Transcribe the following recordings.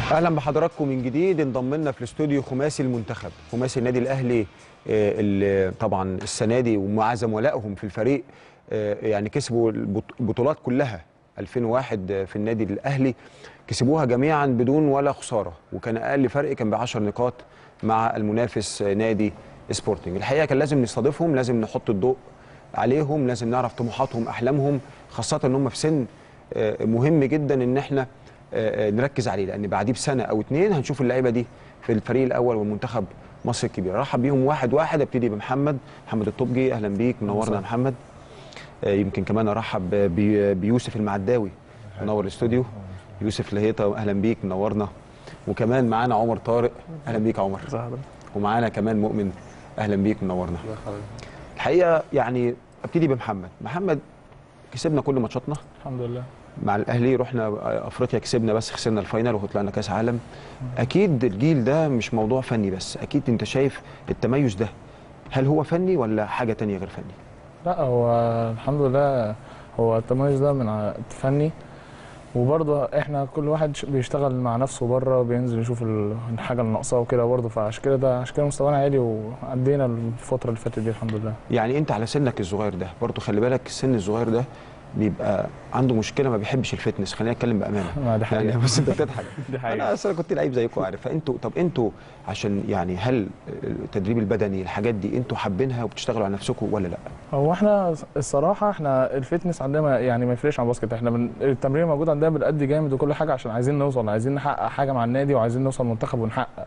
اهلا بحضراتكم من جديد انضم لنا في الاستوديو خماسي المنتخب خماسي النادي الاهلي آه، اللي طبعا السنه دي ومع زملائهم في الفريق آه، يعني كسبوا البط- البطولات كلها 2001 في النادي الاهلي كسبوها جميعا بدون ولا خساره وكان اقل فرق كان ب 10 نقاط مع المنافس آه، نادي سبورتنج الحقيقه كان لازم نستضيفهم لازم نحط الضوء عليهم لازم نعرف طموحاتهم احلامهم خاصه ان هم في سن آه، مهم جدا ان احنا آه، آه، نركز عليه لان بعديه بسنه او اتنين هنشوف اللعيبه دي في الفريق الاول والمنتخب مصر الكبير رحب بيهم واحد واحد ابتدي بمحمد محمد الطبجي اهلا بيك منورنا يا محمد آه، يمكن كمان ارحب بي- بيوسف المعداوي منور الاستوديو يوسف لهيطه اهلا بيك منورنا وكمان معانا عمر طارق اهلا بيك يا عمر ومعانا كمان مؤمن اهلا بيك منورنا الحقيقه يعني ابتدي بمحمد محمد كسبنا كل ماتشاتنا الحمد لله مع الاهلي رحنا افريقيا كسبنا بس خسرنا الفاينل وطلعنا كاس عالم اكيد الجيل ده مش موضوع فني بس اكيد انت شايف التميز ده هل هو فني ولا حاجه تانية غير فني لا هو الحمد لله هو التميز ده من ع- فني وبرضه احنا كل واحد ش- بيشتغل مع نفسه بره بينزل يشوف ال- الحاجه اللي ناقصاه وكده برضه فعشان كده ده عشان كده مستوانا عالي وعدينا الفتره اللي فاتت دي الحمد لله يعني انت على سنك الصغير ده برضو خلي بالك السن الصغير ده بيبقى عنده مشكله ما بيحبش الفتنس خلينا نتكلم بامانه ما دي يعني حقيقه بس انت بتضحك دي انا حقيقه اصلا كنت لعيب زيكم عارف فانتوا طب انتوا عشان يعني هل التدريب البدني الحاجات دي انتوا حابينها وبتشتغلوا على نفسكم ولا لا هو احنا الصراحه احنا الفتنس عندنا يعني ما يفرقش عن الباسكت احنا من التمرين موجود عندنا بنأدي جامد وكل حاجه عشان عايزين نوصل عايزين نحقق حاجه مع النادي وعايزين نوصل منتخب ونحقق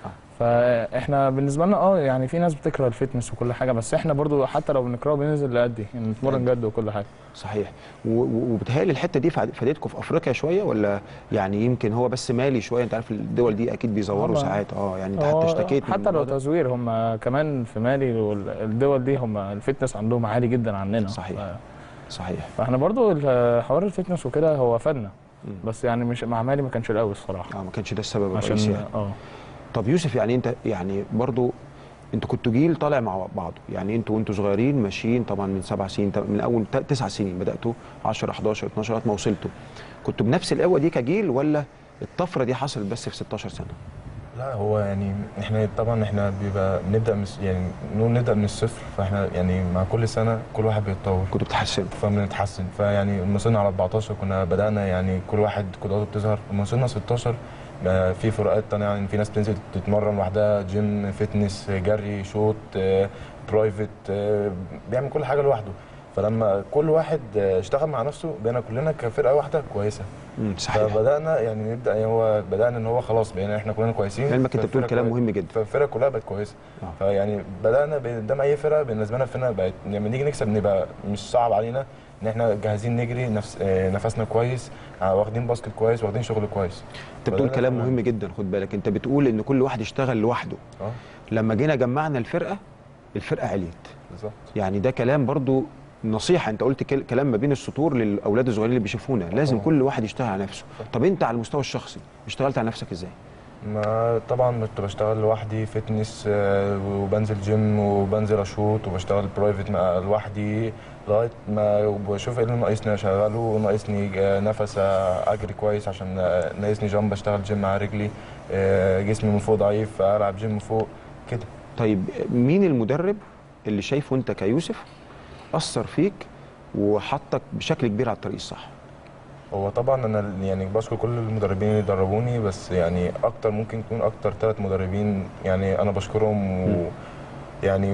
فاحنا بالنسبه لنا اه يعني في ناس بتكره الفتنس وكل حاجه بس احنا برضو حتى لو بنكرهه بننزل نأدي يعني نتمرن جد وكل حاجه صحيح و- و- وبتهيألي الحته دي فاد- فادتكم في افريقيا شويه ولا يعني يمكن هو بس مالي شويه انت عارف الدول دي اكيد بيزوروا هما- ساعات اه يعني انت هو حتى اشتكيت من حتى لو الموضوع ده. تزوير هم كمان في مالي والدول دي هم الفتنس عندهم عالي جدا عننا صحيح. ف- صحيح فاحنا برضو ال- حوار الفتنس وكده هو فادنا مم. بس يعني مش مع مالي ما كانش القوي الصراحه اه ما كانش ده السبب الرئيسي عشان يعني. اه طب يوسف يعني انت يعني برضو انتوا كنتوا جيل طالع مع بعض يعني انتوا وانتوا صغيرين ماشيين طبعا من سبع سنين طب- من اول ت- تسع سنين بداتوا 10 11 12 لغايه ما وصلتوا كنتوا بنفس القوه دي كجيل ولا الطفره دي حصلت بس في 16 سنه لا هو يعني احنا طبعا احنا بيبقى بنبدا من يعني نقول نبدا من الصفر فاحنا يعني مع كل سنه كل واحد بيتطور كنتوا بتحسنوا فبنتحسن فيعني لما وصلنا على 14 كنا بدانا يعني كل واحد قدراته بتظهر لما وصلنا 16 بقى في فروقات تانية يعني في ناس بتنزل تتمرن لوحدها جيم فتنس جري شوت آه، برايفت آه، بيعمل كل حاجه لوحده فلما كل واحد آه، اشتغل مع نفسه بقينا كلنا كفرقه واحده كويسه امم صحيح فبدانا يعني نبدا يعني هو بدانا ان هو خلاص بقينا احنا كلنا كويسين علمك انت بتقول فالفرقة كلام كويسة. مهم جدا فالفرقه كلها بقت كويسه آه. فيعني بدانا قدام اي فرقه بالنسبه لنا الفرقه بقت لما نيجي نكسب نبقى مش صعب علينا ان احنا جاهزين نجري نفس آه، نفسنا كويس آه، واخدين باسكت كويس واخدين شغل كويس انت بتقول بدأنا كلام كمان. مهم جدا خد بالك انت بتقول ان كل واحد يشتغل لوحده اه لما جينا جمعنا الفرقه الفرقه عليت بالظبط يعني ده كلام برضو نصيحه انت قلت كل- كلام ما بين السطور للاولاد الصغيرين اللي بيشوفونا لازم طبعا. كل واحد يشتغل على نفسه طب انت على المستوى الشخصي اشتغلت على نفسك ازاي ما طبعا كنت بشتغل لوحدي فتنس آه، وبنزل جيم وبنزل اشوط وبشتغل برايفت مع- لوحدي لغايه ما بشوف ايه اللي ناقصني اشغله ناقصني آه، نفس آه، اجري كويس عشان آه، ناقصني جامب اشتغل جيم مع رجلي آه، جسمي من فوق ضعيف العب جيم فوق كده طيب مين المدرب اللي شايفه انت كيوسف اثر فيك وحطك بشكل كبير على الطريق الصح هو طبعا انا يعني بشكر كل المدربين اللي دربوني بس يعني اكتر ممكن يكون اكتر ثلاث مدربين يعني انا بشكرهم ويعني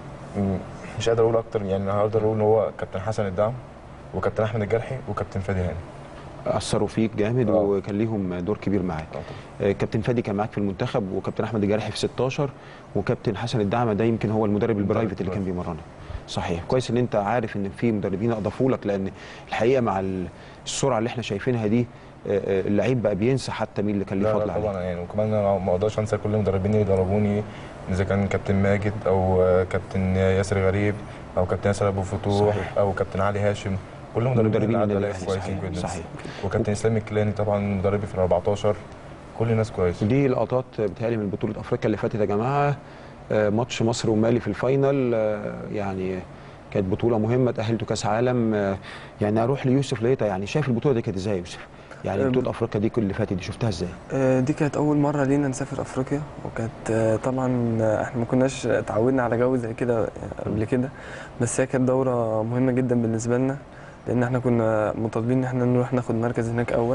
م- مش قادر اقول اكتر يعني هقدر اقول ان هو كابتن حسن الدعم وكابتن احمد الجرحي وكابتن فادي هاني اثروا فيك جامد آه. وكان ليهم دور كبير معاك آه، كابتن فادي كان معاك في المنتخب وكابتن احمد الجارحي في 16 وكابتن حسن الدعمه ده يمكن هو المدرب البرايفت اللي كان بيمرنك صحيح كويس ان انت عارف ان في مدربين اضافوا لك لان الحقيقه مع ال- السرعه اللي احنا شايفينها دي آه، آه، اللعيب بقى بينسى حتى مين اللي كان ليه لا فضل لا عليه طبعا يعني وكمان انا ما اقدرش انسى كل المدربين اللي دربوني اذا كان كابتن ماجد او آه، كابتن ياسر غريب او كابتن ياسر ابو فتوح صحيح. او كابتن علي هاشم كل المدربين مدربين اللي عدوا النادي عليا الأهلي، كويسين صحيح، جدا صحيح. وكابتن اسلام الكيلاني طبعا مدربي في ال 14 كل الناس كويس دي لقطات بتهيألي من بطوله افريقيا اللي فاتت يا جماعه آه، ماتش مصر ومالي في الفاينل آه، يعني كانت بطوله مهمه تاهلتوا كاس عالم آه، يعني اروح ليوسف ليتا يعني شايف البطوله دي كانت ازاي يا يوسف يعني أم. بطوله افريقيا دي كل اللي فاتت دي شفتها ازاي آه، دي كانت أول مرة لينا نسافر أفريقيا وكانت آه، طبعا آه، احنا ما كناش اتعودنا على جو زي كده قبل كده بس هي كانت دورة مهمة جدا بالنسبة لنا لأن احنا كنا مطالبين إن احنا نروح ناخد مركز هناك أول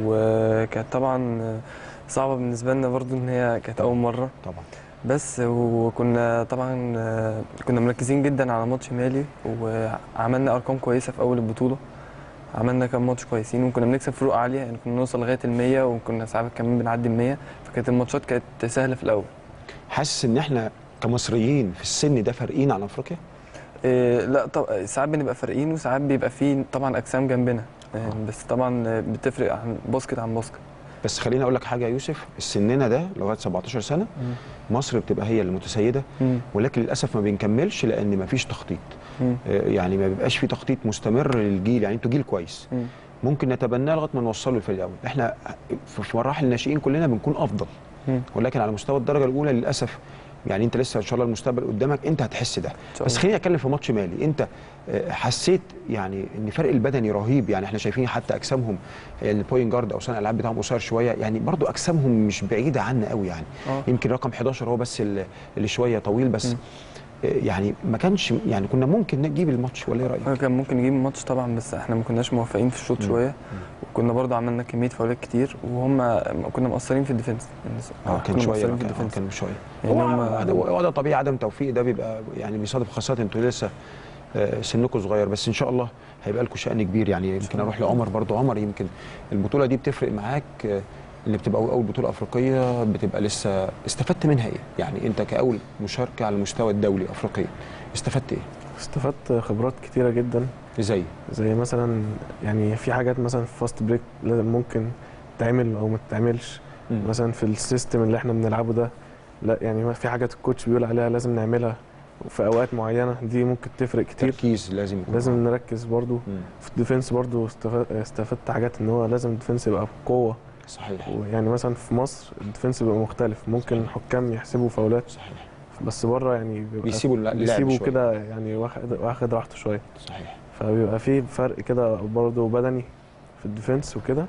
وكانت طبعا آه، صعبة بالنسبة لنا برضو إن هي كانت أول مرة طبعا بس وكنا طبعا آه، كنا مركزين جدا على ماتش مالي وعملنا ارقام كويسه في اول البطوله عملنا كام ماتش كويسين وكنا بنكسب فروق عاليه يعني كنا نوصل لغايه ال 100 وكنا ساعات كمان بنعدي ال 100 فكانت الماتشات كانت سهله في الاول حاسس ان احنا كمصريين في السن ده فارقين عن افريقيا إيه لا طب ساعات بنبقى فارقين وساعات بيبقى فيه طبعا اجسام جنبنا يعني بس طبعا بتفرق عن باسكت عن باسكت بس خليني اقول لك حاجه يا يوسف السننا ده لغايه 17 سنه مصر بتبقى هي المتسيده مم. ولكن للاسف ما بنكملش لان ما فيش تخطيط مم. آه، يعني ما بيبقاش في تخطيط مستمر للجيل يعني انتوا جيل كويس مم. ممكن نتبناه لغايه ما نوصله للفريق الاول احنا في في مراحل الناشئين كلنا بنكون افضل مم. ولكن على مستوى الدرجه الاولى للاسف يعني انت لسه ان شاء الله المستقبل قدامك انت هتحس ده شاء بس الله. خليني اتكلم في ماتش مالي انت آه، حسيت يعني ان فرق البدني رهيب يعني احنا شايفين حتى اجسامهم البوينت جارد او صانع الالعاب بتاعهم قصير شويه يعني برضو اجسامهم مش بعيده عنا قوي يعني آه. يمكن رقم 11 هو بس اللي اللي شويه طويل بس آه، يعني ما كانش يعني كنا ممكن نجيب الماتش ولا ايه رايك؟ كان ممكن نجيب الماتش طبعا بس احنا ما كناش موفقين في الشوط شويه وكنا برضو عملنا كميه فاولات كتير وهم كنا مقصرين في الديفنس اه كان كنا شويه مقصرين في كان, آه، الديفنس كان شويه يعني هو هم عد- هو ده طبيعي عدم توفيق ده بيبقى يعني بيصادف خاصه انتوا لسه آه، سنكم صغير بس ان شاء الله هيبقى لكم شأن كبير يعني يمكن اروح لعمر برضو عمر يمكن البطوله دي بتفرق معاك آه، اللي بتبقى اول بطوله افريقيه بتبقى لسه استفدت منها ايه؟ يعني انت كاول مشاركه على المستوى الدولي افريقيا استفدت ايه؟ استفدت خبرات كتيرة جدا ازاي؟ زي مثلا يعني في حاجات مثلا في فاست بريك لازم ممكن تعمل او ما تتعملش مم. مثلا في السيستم اللي احنا بنلعبه ده لا يعني ما في حاجات الكوتش بيقول عليها لازم نعملها في اوقات معينه دي ممكن تفرق كتير تركيز لازم يكون لازم نركز برضو مم. في الديفنس برضو استف- استفدت حاجات ان هو لازم الديفنس يبقى بقوه صحيح ويعني مثلا في مصر الديفنس بيبقى مختلف ممكن حكام يحسبوا فاولات صحيح بس بره يعني بيبقى بيسيبوا اللعب بيسيبوا شوية. كده يعني واخد واخد راحته شويه صحيح فبيبقى في فرق كده برضه بدني في الديفنس وكده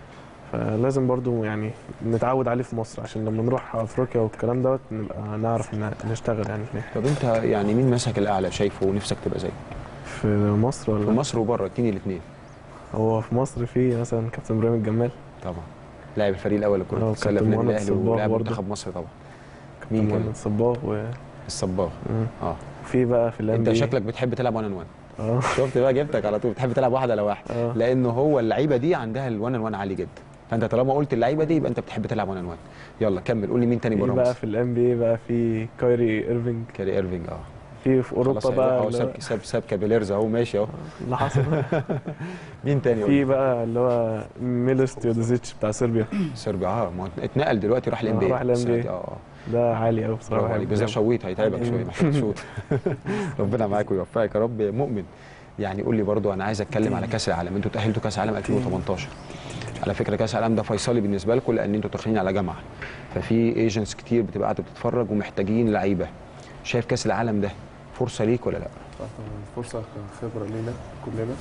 فلازم برضه يعني نتعود عليه في مصر عشان لما نروح افريقيا والكلام دوت نبقى نعرف ن- نشتغل يعني هناك طب انت يعني مين مسك الاعلى شايفه ونفسك تبقى زيه؟ في مصر في ولا مصر وبره اديني الاثنين هو في مصر في مثلا كابتن ابراهيم الجمال طبعا لاعب الفريق الاول لكره اه، السله في كابتن النادي مهند الاهلي صباغ ولاعب برضه. منتخب مصر طبعا كابتن مين كمان؟ مهند صباغ و الصباغ مم. اه في بقى في الان انت شكلك بتحب تلعب 1 ان 1 اه شفت بقى جبتك على طول بتحب تلعب واحد على واحد اه لانه هو اللعيبه دي عندها ال 1 ان 1 عالي جدا فانت طالما قلت اللعيبه دي يبقى انت بتحب تلعب 1 ان 1 يلا كمل قول لي مين تاني في بره بقى مصر في الان بي بقى في كايري ايرفينج كاري ايرفينج اه في في اوروبا خلاص بقى هيروح اهو اللي ساب هو- ساب ساب كابيليرز اهو ماشي اهو اللي حصل مين تاني في قول بقى اللي هو ميلوس تيودوزيتش بتاع صربيا صربيا اه ما هو اتنقل دلوقتي راح آه، الام بي راح ال NBA. اه اه ده عالي قوي بصراحه برافو عليك بس ده شويت هيتعبك شويه محتاج شوط ربنا معاك ويوفقك يا رب مؤمن يعني قول لي برضو انا عايز اتكلم على كاس العالم انتوا تاهلتوا كاس العالم 2018 على فكره كاس العالم ده فيصلي بالنسبه لكم لان انتوا داخلين على جامعه ففي ايجنتس كتير بتبقى قاعده بتتفرج ومحتاجين لعيبه شايف كاس العالم ده فرصه ليك ولا لا طبعا فرصة خبرة لينا كلنا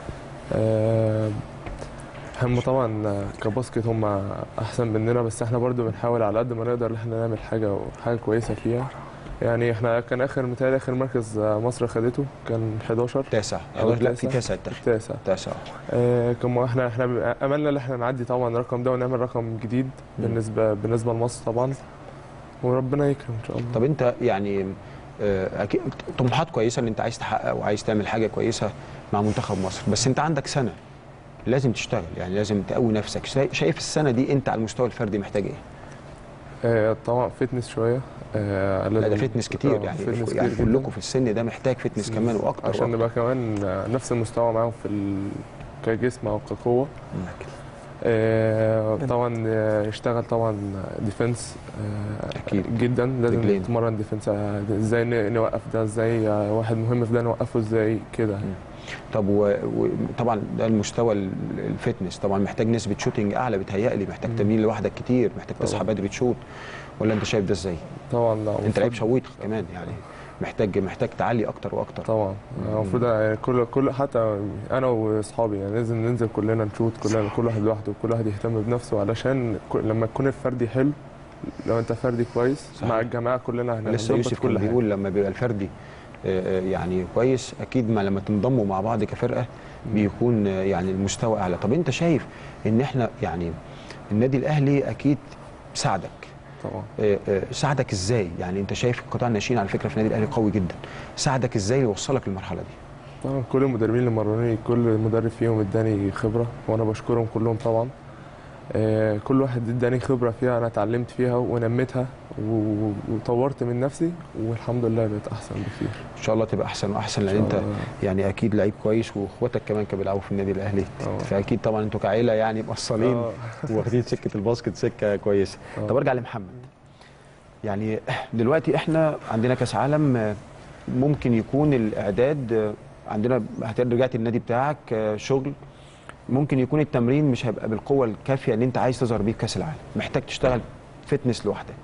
آه، هم طبعا كباسكت هم احسن مننا بس احنا برضو بنحاول على قد ما نقدر ان احنا نعمل حاجة وحاجة كويسة فيها يعني احنا كان اخر متهيألي اخر مركز مصر خدته كان 11 تاسع أو لا في تاسع. تاسع اتاخد تاسع تاسع آه، كما احنا احنا بيبقى املنا ان احنا نعدي طبعا الرقم ده ونعمل رقم جديد مم. بالنسبة بالنسبة لمصر طبعا وربنا يكرم ان شاء الله طب انت يعني آه، اكيد طموحات كويسه ان انت عايز تحقق وعايز تعمل حاجه كويسه مع منتخب مصر بس انت عندك سنه لازم تشتغل يعني لازم تقوي نفسك شايف- شايف السنه دي انت على المستوى الفردي محتاج ايه آه، طبعا فتنس شويه آه، لا ده لازم- فتنس كتير آه، يعني فتنس يعني كتير كلكم جداً. في السن ده محتاج فتنس كمان واكتر عشان وأكتر. نبقى كمان آه، نفس المستوى معاهم في ال... كجسم او كقوه آه، طبعا آه، يشتغل طبعا ديفنس أكيد. جدا لازم رجلين. نتمرن ديفنس آه، ازاي ن- نوقف ده ازاي آه، واحد مهم في ده نوقفه ازاي كده طب و- وطبعا ده المستوى ال- الفتنس طبعا محتاج نسبه شوتنج اعلى بتهيألي محتاج مم. تمرين لوحدك كتير محتاج تصحى طبعاً. بدري تشوط ولا انت شايف ده ازاي؟ طبعا لا انت لعيب وفضل- شويط كمان يعني محتاج محتاج تعلي اكتر واكتر طبعا المفروض يعني كل كل حتى انا واصحابي يعني لازم ننزل كلنا نشوط كلنا كل واحد لوحده وكل واحد يهتم بنفسه علشان ك- لما تكون الفردي حلو لو انت فردي كويس صحيح. مع الجماعه كلنا لسه هنظبط يوسف كل كان حاجه بيقول لما بيبقى الفردي آه، آه، يعني كويس اكيد ما لما تنضموا مع بعض كفرقه بيكون آه، يعني المستوى اعلى طب انت شايف ان احنا يعني النادي الاهلي اكيد ساعدك طبعا آه، آه، ساعدك ازاي يعني انت شايف قطاع الناشئين على فكره في النادي الاهلي قوي جدا ساعدك ازاي يوصلك للمرحله دي طبعا كل المدربين اللي مروني كل مدرب فيهم اداني خبره وانا بشكرهم كلهم طبعا آه، كل واحد اداني خبره فيها انا اتعلمت فيها ونميتها و- وطورت من نفسي والحمد لله بقيت احسن بكتير ان شاء الله تبقى احسن واحسن لان إن انت شاء الله. يعني اكيد لعيب كويس واخواتك كمان كانوا بيلعبوا في النادي الاهلي آه. فاكيد طبعا انتوا كعيله يعني مقصلين آه. واخدين سكه الباسكت سكه كويسه آه. طب ارجع لمحمد يعني دلوقتي احنا عندنا كاس عالم آه، ممكن يكون الاعداد آه، عندنا هت- رجعت النادي بتاعك آه، شغل ممكن يكون التمرين مش هيبقى بالقوه الكافيه ان انت عايز تظهر بيه في كاس العالم محتاج تشتغل فتنس لوحدك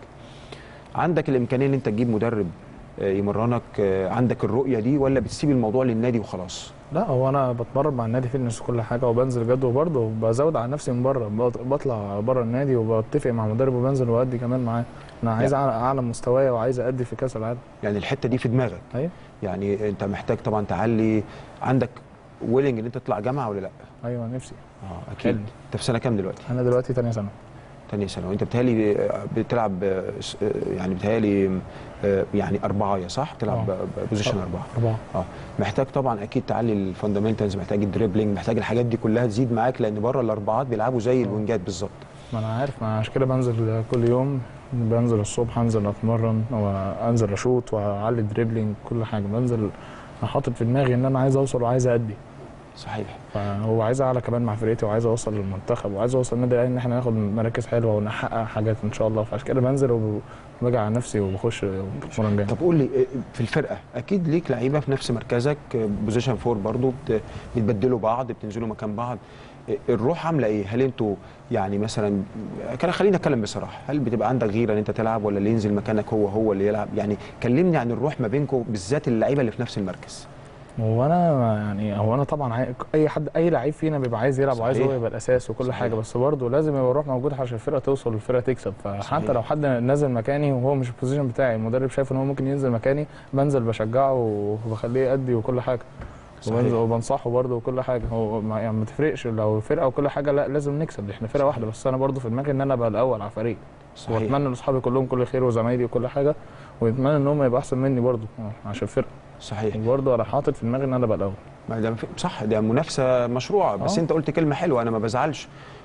عندك الامكانيه ان انت تجيب مدرب آه، يمرنك آه، عندك الرؤيه دي ولا بتسيب الموضوع للنادي وخلاص لا هو انا بتمرن مع النادي فيتنس وكل حاجه وبنزل جد وبرضه بزود على نفسي من بره بط- بطلع بره النادي وبتفق مع مدرب وبنزل وادي كمان معاه انا عايز أعلى- اعلى مستواي وعايز ادي في كاس العالم يعني الحته دي في دماغك ايوه يعني انت محتاج طبعا تعلي عندك ويلنج ان انت تطلع جامعه ولا لا ايوه نفسي اه اكيد حلو. انت في سنه كام دلوقتي انا دلوقتي تانية سنه تانية سنه وانت بتهيألي بتلعب آه، س- آه، يعني بتهيألي آه، يعني اربعه صح بتلعب آه. بوزيشن اربعه اربعه اه محتاج طبعا اكيد تعلي الفاندامنتالز محتاج الدريبلينج محتاج الحاجات دي كلها تزيد معاك لان بره الاربعات بيلعبوا زي الوينجات بالظبط ما انا عارف ما عشان كده بنزل كل يوم بنزل الصبح انزل اتمرن وانزل اشوط واعلي دريبلينج كل حاجه بنزل أنا حاطط في دماغي ان انا عايز اوصل وعايز ادي صحيح فهو عايز اعلى كمان مع فرقتي وعايز اوصل للمنتخب وعايز اوصل النادي الاهلي ان احنا ناخد مراكز حلوه ونحقق حاجات ان شاء الله فعشان كده بنزل وباجي على نفسي وبخش بتمرن جامد طب قول لي آه، في الفرقه اكيد ليك لعيبه في نفس مركزك بوزيشن فور برضو بت- بتبدلوا بعض بتنزلوا مكان بعض آه، الروح عامله ايه هل انتوا يعني مثلا كان خلينا اتكلم بصراحه هل بتبقى عندك غيره ان انت تلعب ولا اللي ينزل مكانك هو هو اللي يلعب يعني كلمني عن الروح ما بينكم بالذات اللعيبه اللي في نفس المركز هو انا يعني هو انا طبعا عاي... اي حد اي لعيب فينا بيبقى عايز يلعب وعايز صحيح. هو يبقى الاساس وكل صحيح. حاجه بس برضه لازم يبقى الروح موجود عشان الفرقه توصل والفرقه تكسب صحيح. فحتى لو حد نازل مكاني وهو مش البوزيشن بتاعي المدرب شايف ان هو ممكن ينزل مكاني بنزل بشجعه وبخليه يأدي وكل حاجه صحيح. وبنزل وبنصحه برضه وكل حاجه هو ما يعني ما تفرقش لو فرقه وكل حاجه لا لازم نكسب احنا فرقه واحده بس انا برضه في دماغي ان انا ابقى الاول على الفريق صحيح واتمنى لاصحابي كلهم كل خير وزمايلي وكل حاجه واتمنى ان هم يبقوا احسن مني برضه عشان الفرقه صحيح وبرضه انا حاطط في دماغي ان انا ابقى الاول ما ده صح ده منافسه مشروعه بس آه. انت قلت كلمه حلوه انا ما بزعلش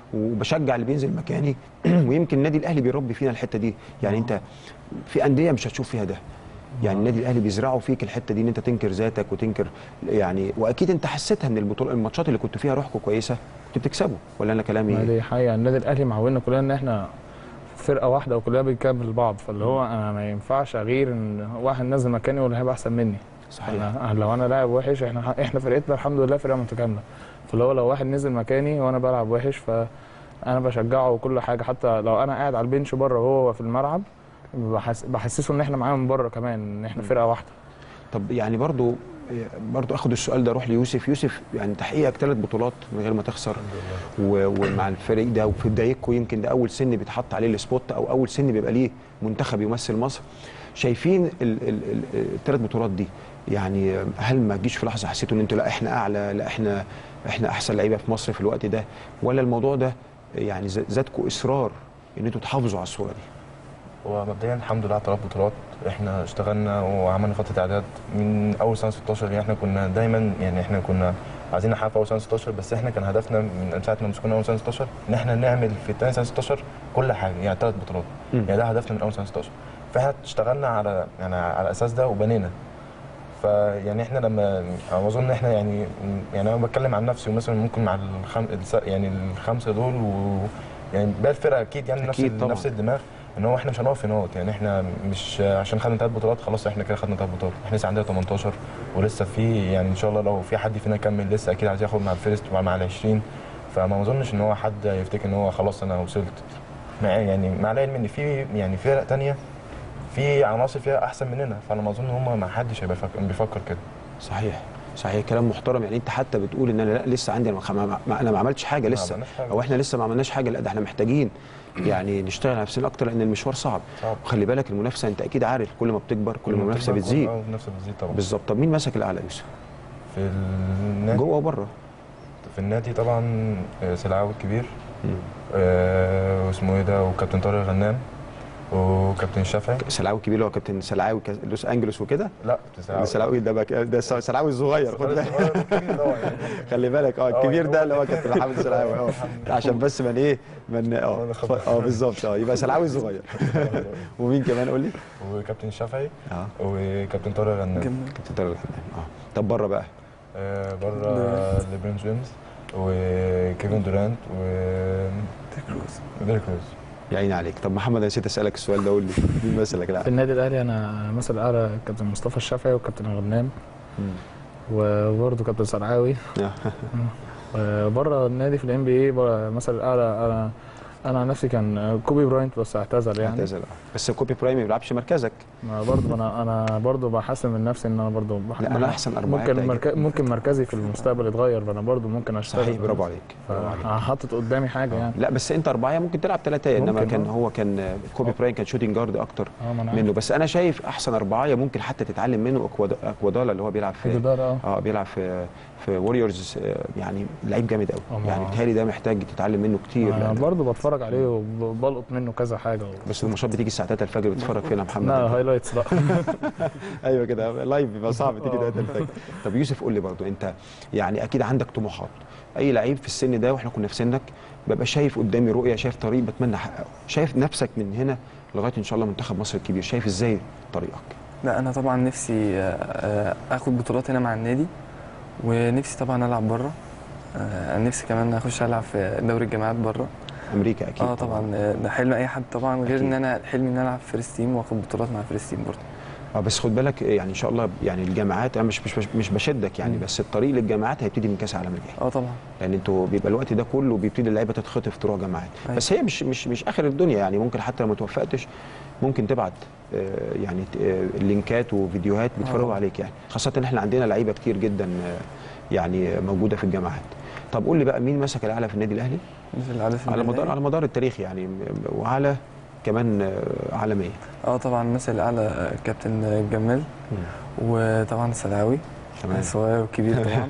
وبشجع اللي بينزل مكاني ويمكن النادي الاهلي بيربي فينا الحته دي يعني انت في انديه مش هتشوف فيها ده يعني النادي الاهلي بيزرعوا فيك الحته دي ان انت تنكر ذاتك وتنكر يعني واكيد انت حسيتها من البطوله الماتشات اللي كنت فيها روحكم كويسه كنت بتكسبوا ولا انا ما كلامي دي حقيقة النادي الأهلي معودنا كلنا إن إحنا فرقة واحدة وكلنا بنكمل بعض فاللي هو أنا ما ينفعش أغير إن واحد نازل مكاني ولا هيبقى أحسن مني صحيح أنا لو أنا لاعب وحش إحنا إحنا فرقتنا الحمد لله فرقة متكاملة فاللي هو لو واحد نزل مكاني وأنا بلعب وحش فأنا بشجعه وكل حاجة حتى لو أنا قاعد على البنش بره وهو في الملعب بحس بحسسه إن إحنا معاه من بره كمان إن إحنا فرقة واحدة طب يعني برضو برضو اخد السؤال ده اروح ليوسف يوسف يعني تحقيقك ثلاث بطولات من غير ما تخسر و- ومع الفريق ده وفي بدايتكم يمكن ده اول سن بيتحط عليه السبوت او اول سن بيبقى ليه منتخب يمثل مصر شايفين الثلاث بطولات دي يعني هل ما تجيش في لحظه حسيتوا ان انتوا لا احنا اعلى لا احنا احنا احسن لعيبه في مصر في الوقت ده ولا الموضوع ده يعني ز- زادكم اصرار ان انتوا تحافظوا على الصوره دي هو مبدئيا الحمد لله على ثلاث بطولات احنا اشتغلنا وعملنا فتره اعداد من اول سنه 16 يعني احنا كنا دايما يعني احنا كنا عايزين نحقق في اول سنه 16 بس احنا كان هدفنا من ساعه ما مسكنا اول سنه 16 ان احنا نعمل في الثاني سنه 16 كل حاجه يعني ثلاث بطولات مم. يعني ده هدفنا من اول سنه 16 فاحنا اشتغلنا على يعني على الاساس ده وبنينا فيعني احنا لما انا اظن احنا يعني يعني انا بتكلم عن نفسي ومثلا ممكن مع الخم... الس- يعني الخمسه دول و يعني باقي الفرقه اكيد يعني نفس أكيد طبعاً. نفس الدماغ ان هو احنا مش هنقف هنا يعني احنا مش عشان خدنا ثلاث بطولات خلاص احنا كده خدنا ثلاث بطولات احنا لسه عندنا 18 ولسه في يعني ان شاء الله لو في حد فينا كمل لسه اكيد عايز ياخد مع الفيرست ومع ال 20 فما اظنش ان هو حد يفتكر ان هو خلاص انا وصلت مع يعني مع العلم ان في يعني فرق تانية في عناصر فيها احسن مننا فانا ما اظن هم ما حدش هيبقى فاك- بيفكر كده صحيح صحيح كلام محترم يعني انت حتى بتقول ان انا لا لسه عندي أنا ما ما انا ما عملتش حاجه لسه عملناش حاجة. او احنا لسه ما عملناش حاجه لا ده احنا محتاجين يعني نشتغل على نفسنا اكتر لان المشوار صعب صعب. وخلي بالك المنافسه انت اكيد عارف كل ما بتكبر كل ما المنافسه كل- بتزيد اه المنافسه بتزيد طبعا بالظبط طب مين مسك الاعلى يا يوسف في النادي جوه وبره في النادي طبعا آه، سلعاوي الكبير آه، واسمه ايه ده وكابتن طارق غنام وكابتن الشافعي سلعاوي الكبير اللي هو كابتن سلعاوي كاس- لوس انجلوس وكده لا كابتن سلعاوي سلعاوي ده بقى ده سلعاوي الصغير خد بالك الكبير طبعا يعني. خلي بالك اه اه، الكبير ده هو اللي هو كابتن محمد سلعاوي اه عشان بس من ايه من اه أنا ف- خبر. اه بالظبط اه يبقى سلعاوي الصغير ومين كمان قول لي وكابتن الشافعي اه وكابتن طارق غنام جميل كابتن طارق الحمام اه طب بره بقى آه، بره ليبرون جيمس وكيفن دورانت و تكروز ديريك روز يا عيني عليك طب محمد انا نسيت اسالك السؤال ده قول لي مين مسلك في الاعلى النادي الاهلي انا مثل الاعلى كابتن مصطفى الشافعي وكابتن غنام وبرضه كابتن سرعاوي آه. وبره النادي في الام بي اي مثل الاعلى انا انا عن نفسي كان كوبي براينت بس اعتزل يعني اعتزل آه. بس كوبي برايم ما بيلعبش مركزك ما برضه انا انا برضه بحسن من نفسي ان انا برضه بح... لا انا احسن اربعه ممكن مرك... ممكن مركزي في المستقبل يتغير فانا برضه ممكن اشتغل صحيح برافو عليك برافو عليك انا حاطط قدامي حاجه يعني لا بس انت اربعه ممكن تلعب ثلاثه انما ممكن، كان آه. هو كان كوبي براين كان شوتنج جارد اكتر اه ما انا عارف. منه بس انا شايف احسن اربعه ممكن حتى تتعلم منه أكواد- اكوادالا اللي هو بيلعب في جدار اه اه بيلعب في في ووريرز يعني لعيب جامد قوي آه، ما- يعني بيتهيألي ده محتاج تتعلم منه كتير انا لأن- برضه بتفرج عليه وبلقط منه كذا حاجه بس الماتشات بتيجي الساعه 3 الفجر بتتفرج فين يا محمد لا هايلايتس بقى ايوه كده لايف بيبقى صعب تيجي آه. 3 الفجر طب يوسف قول لي برضو انت يعني اكيد عندك طموحات اي لعيب في السن ده واحنا كنا في سنك ببقى شايف قدامي رؤيه شايف طريق بتمنى احققه شايف نفسك من هنا لغايه ان شاء الله منتخب مصر الكبير شايف ازاي طريقك لا انا طبعا نفسي آه، آه، اخد بطولات هنا مع النادي ونفسي طبعا العب بره آه، نفسي كمان اخش العب في دوري الجامعات بره امريكا اكيد اه طبعا آه، ده حلم اي حد طبعا غير أكيد. ان انا حلمي ان انا العب فيرست تيم واخد بطولات مع فيرست تيم برضه اه بس خد بالك يعني ان شاء الله يعني الجامعات انا مش مش مش بشدك يعني بس الطريق للجامعات هيبتدي من كاس العالم الجاي اه طبعا لان انتوا بيبقى الوقت ده كله بيبتدي اللعيبه تتخطف تروح جامعات أيوة. بس هي مش مش مش اخر الدنيا يعني ممكن حتى لو ما توفقتش ممكن تبعت آه، يعني ت- آه، لينكات وفيديوهات بيتفرجوا آه. عليك يعني خاصه ان احنا عندنا لعيبه كتير جدا آه، يعني موجوده في الجامعات طب قول لي بقى مين مسك الاعلى في النادي الاهلي مثل العادة في على النادي. مدار على مدار التاريخ يعني م- وعلى كمان آه، عالميا اه طبعا مثل الاعلى كابتن الجمال وطبعا السلاوي تمام الصغير والكبير طبعا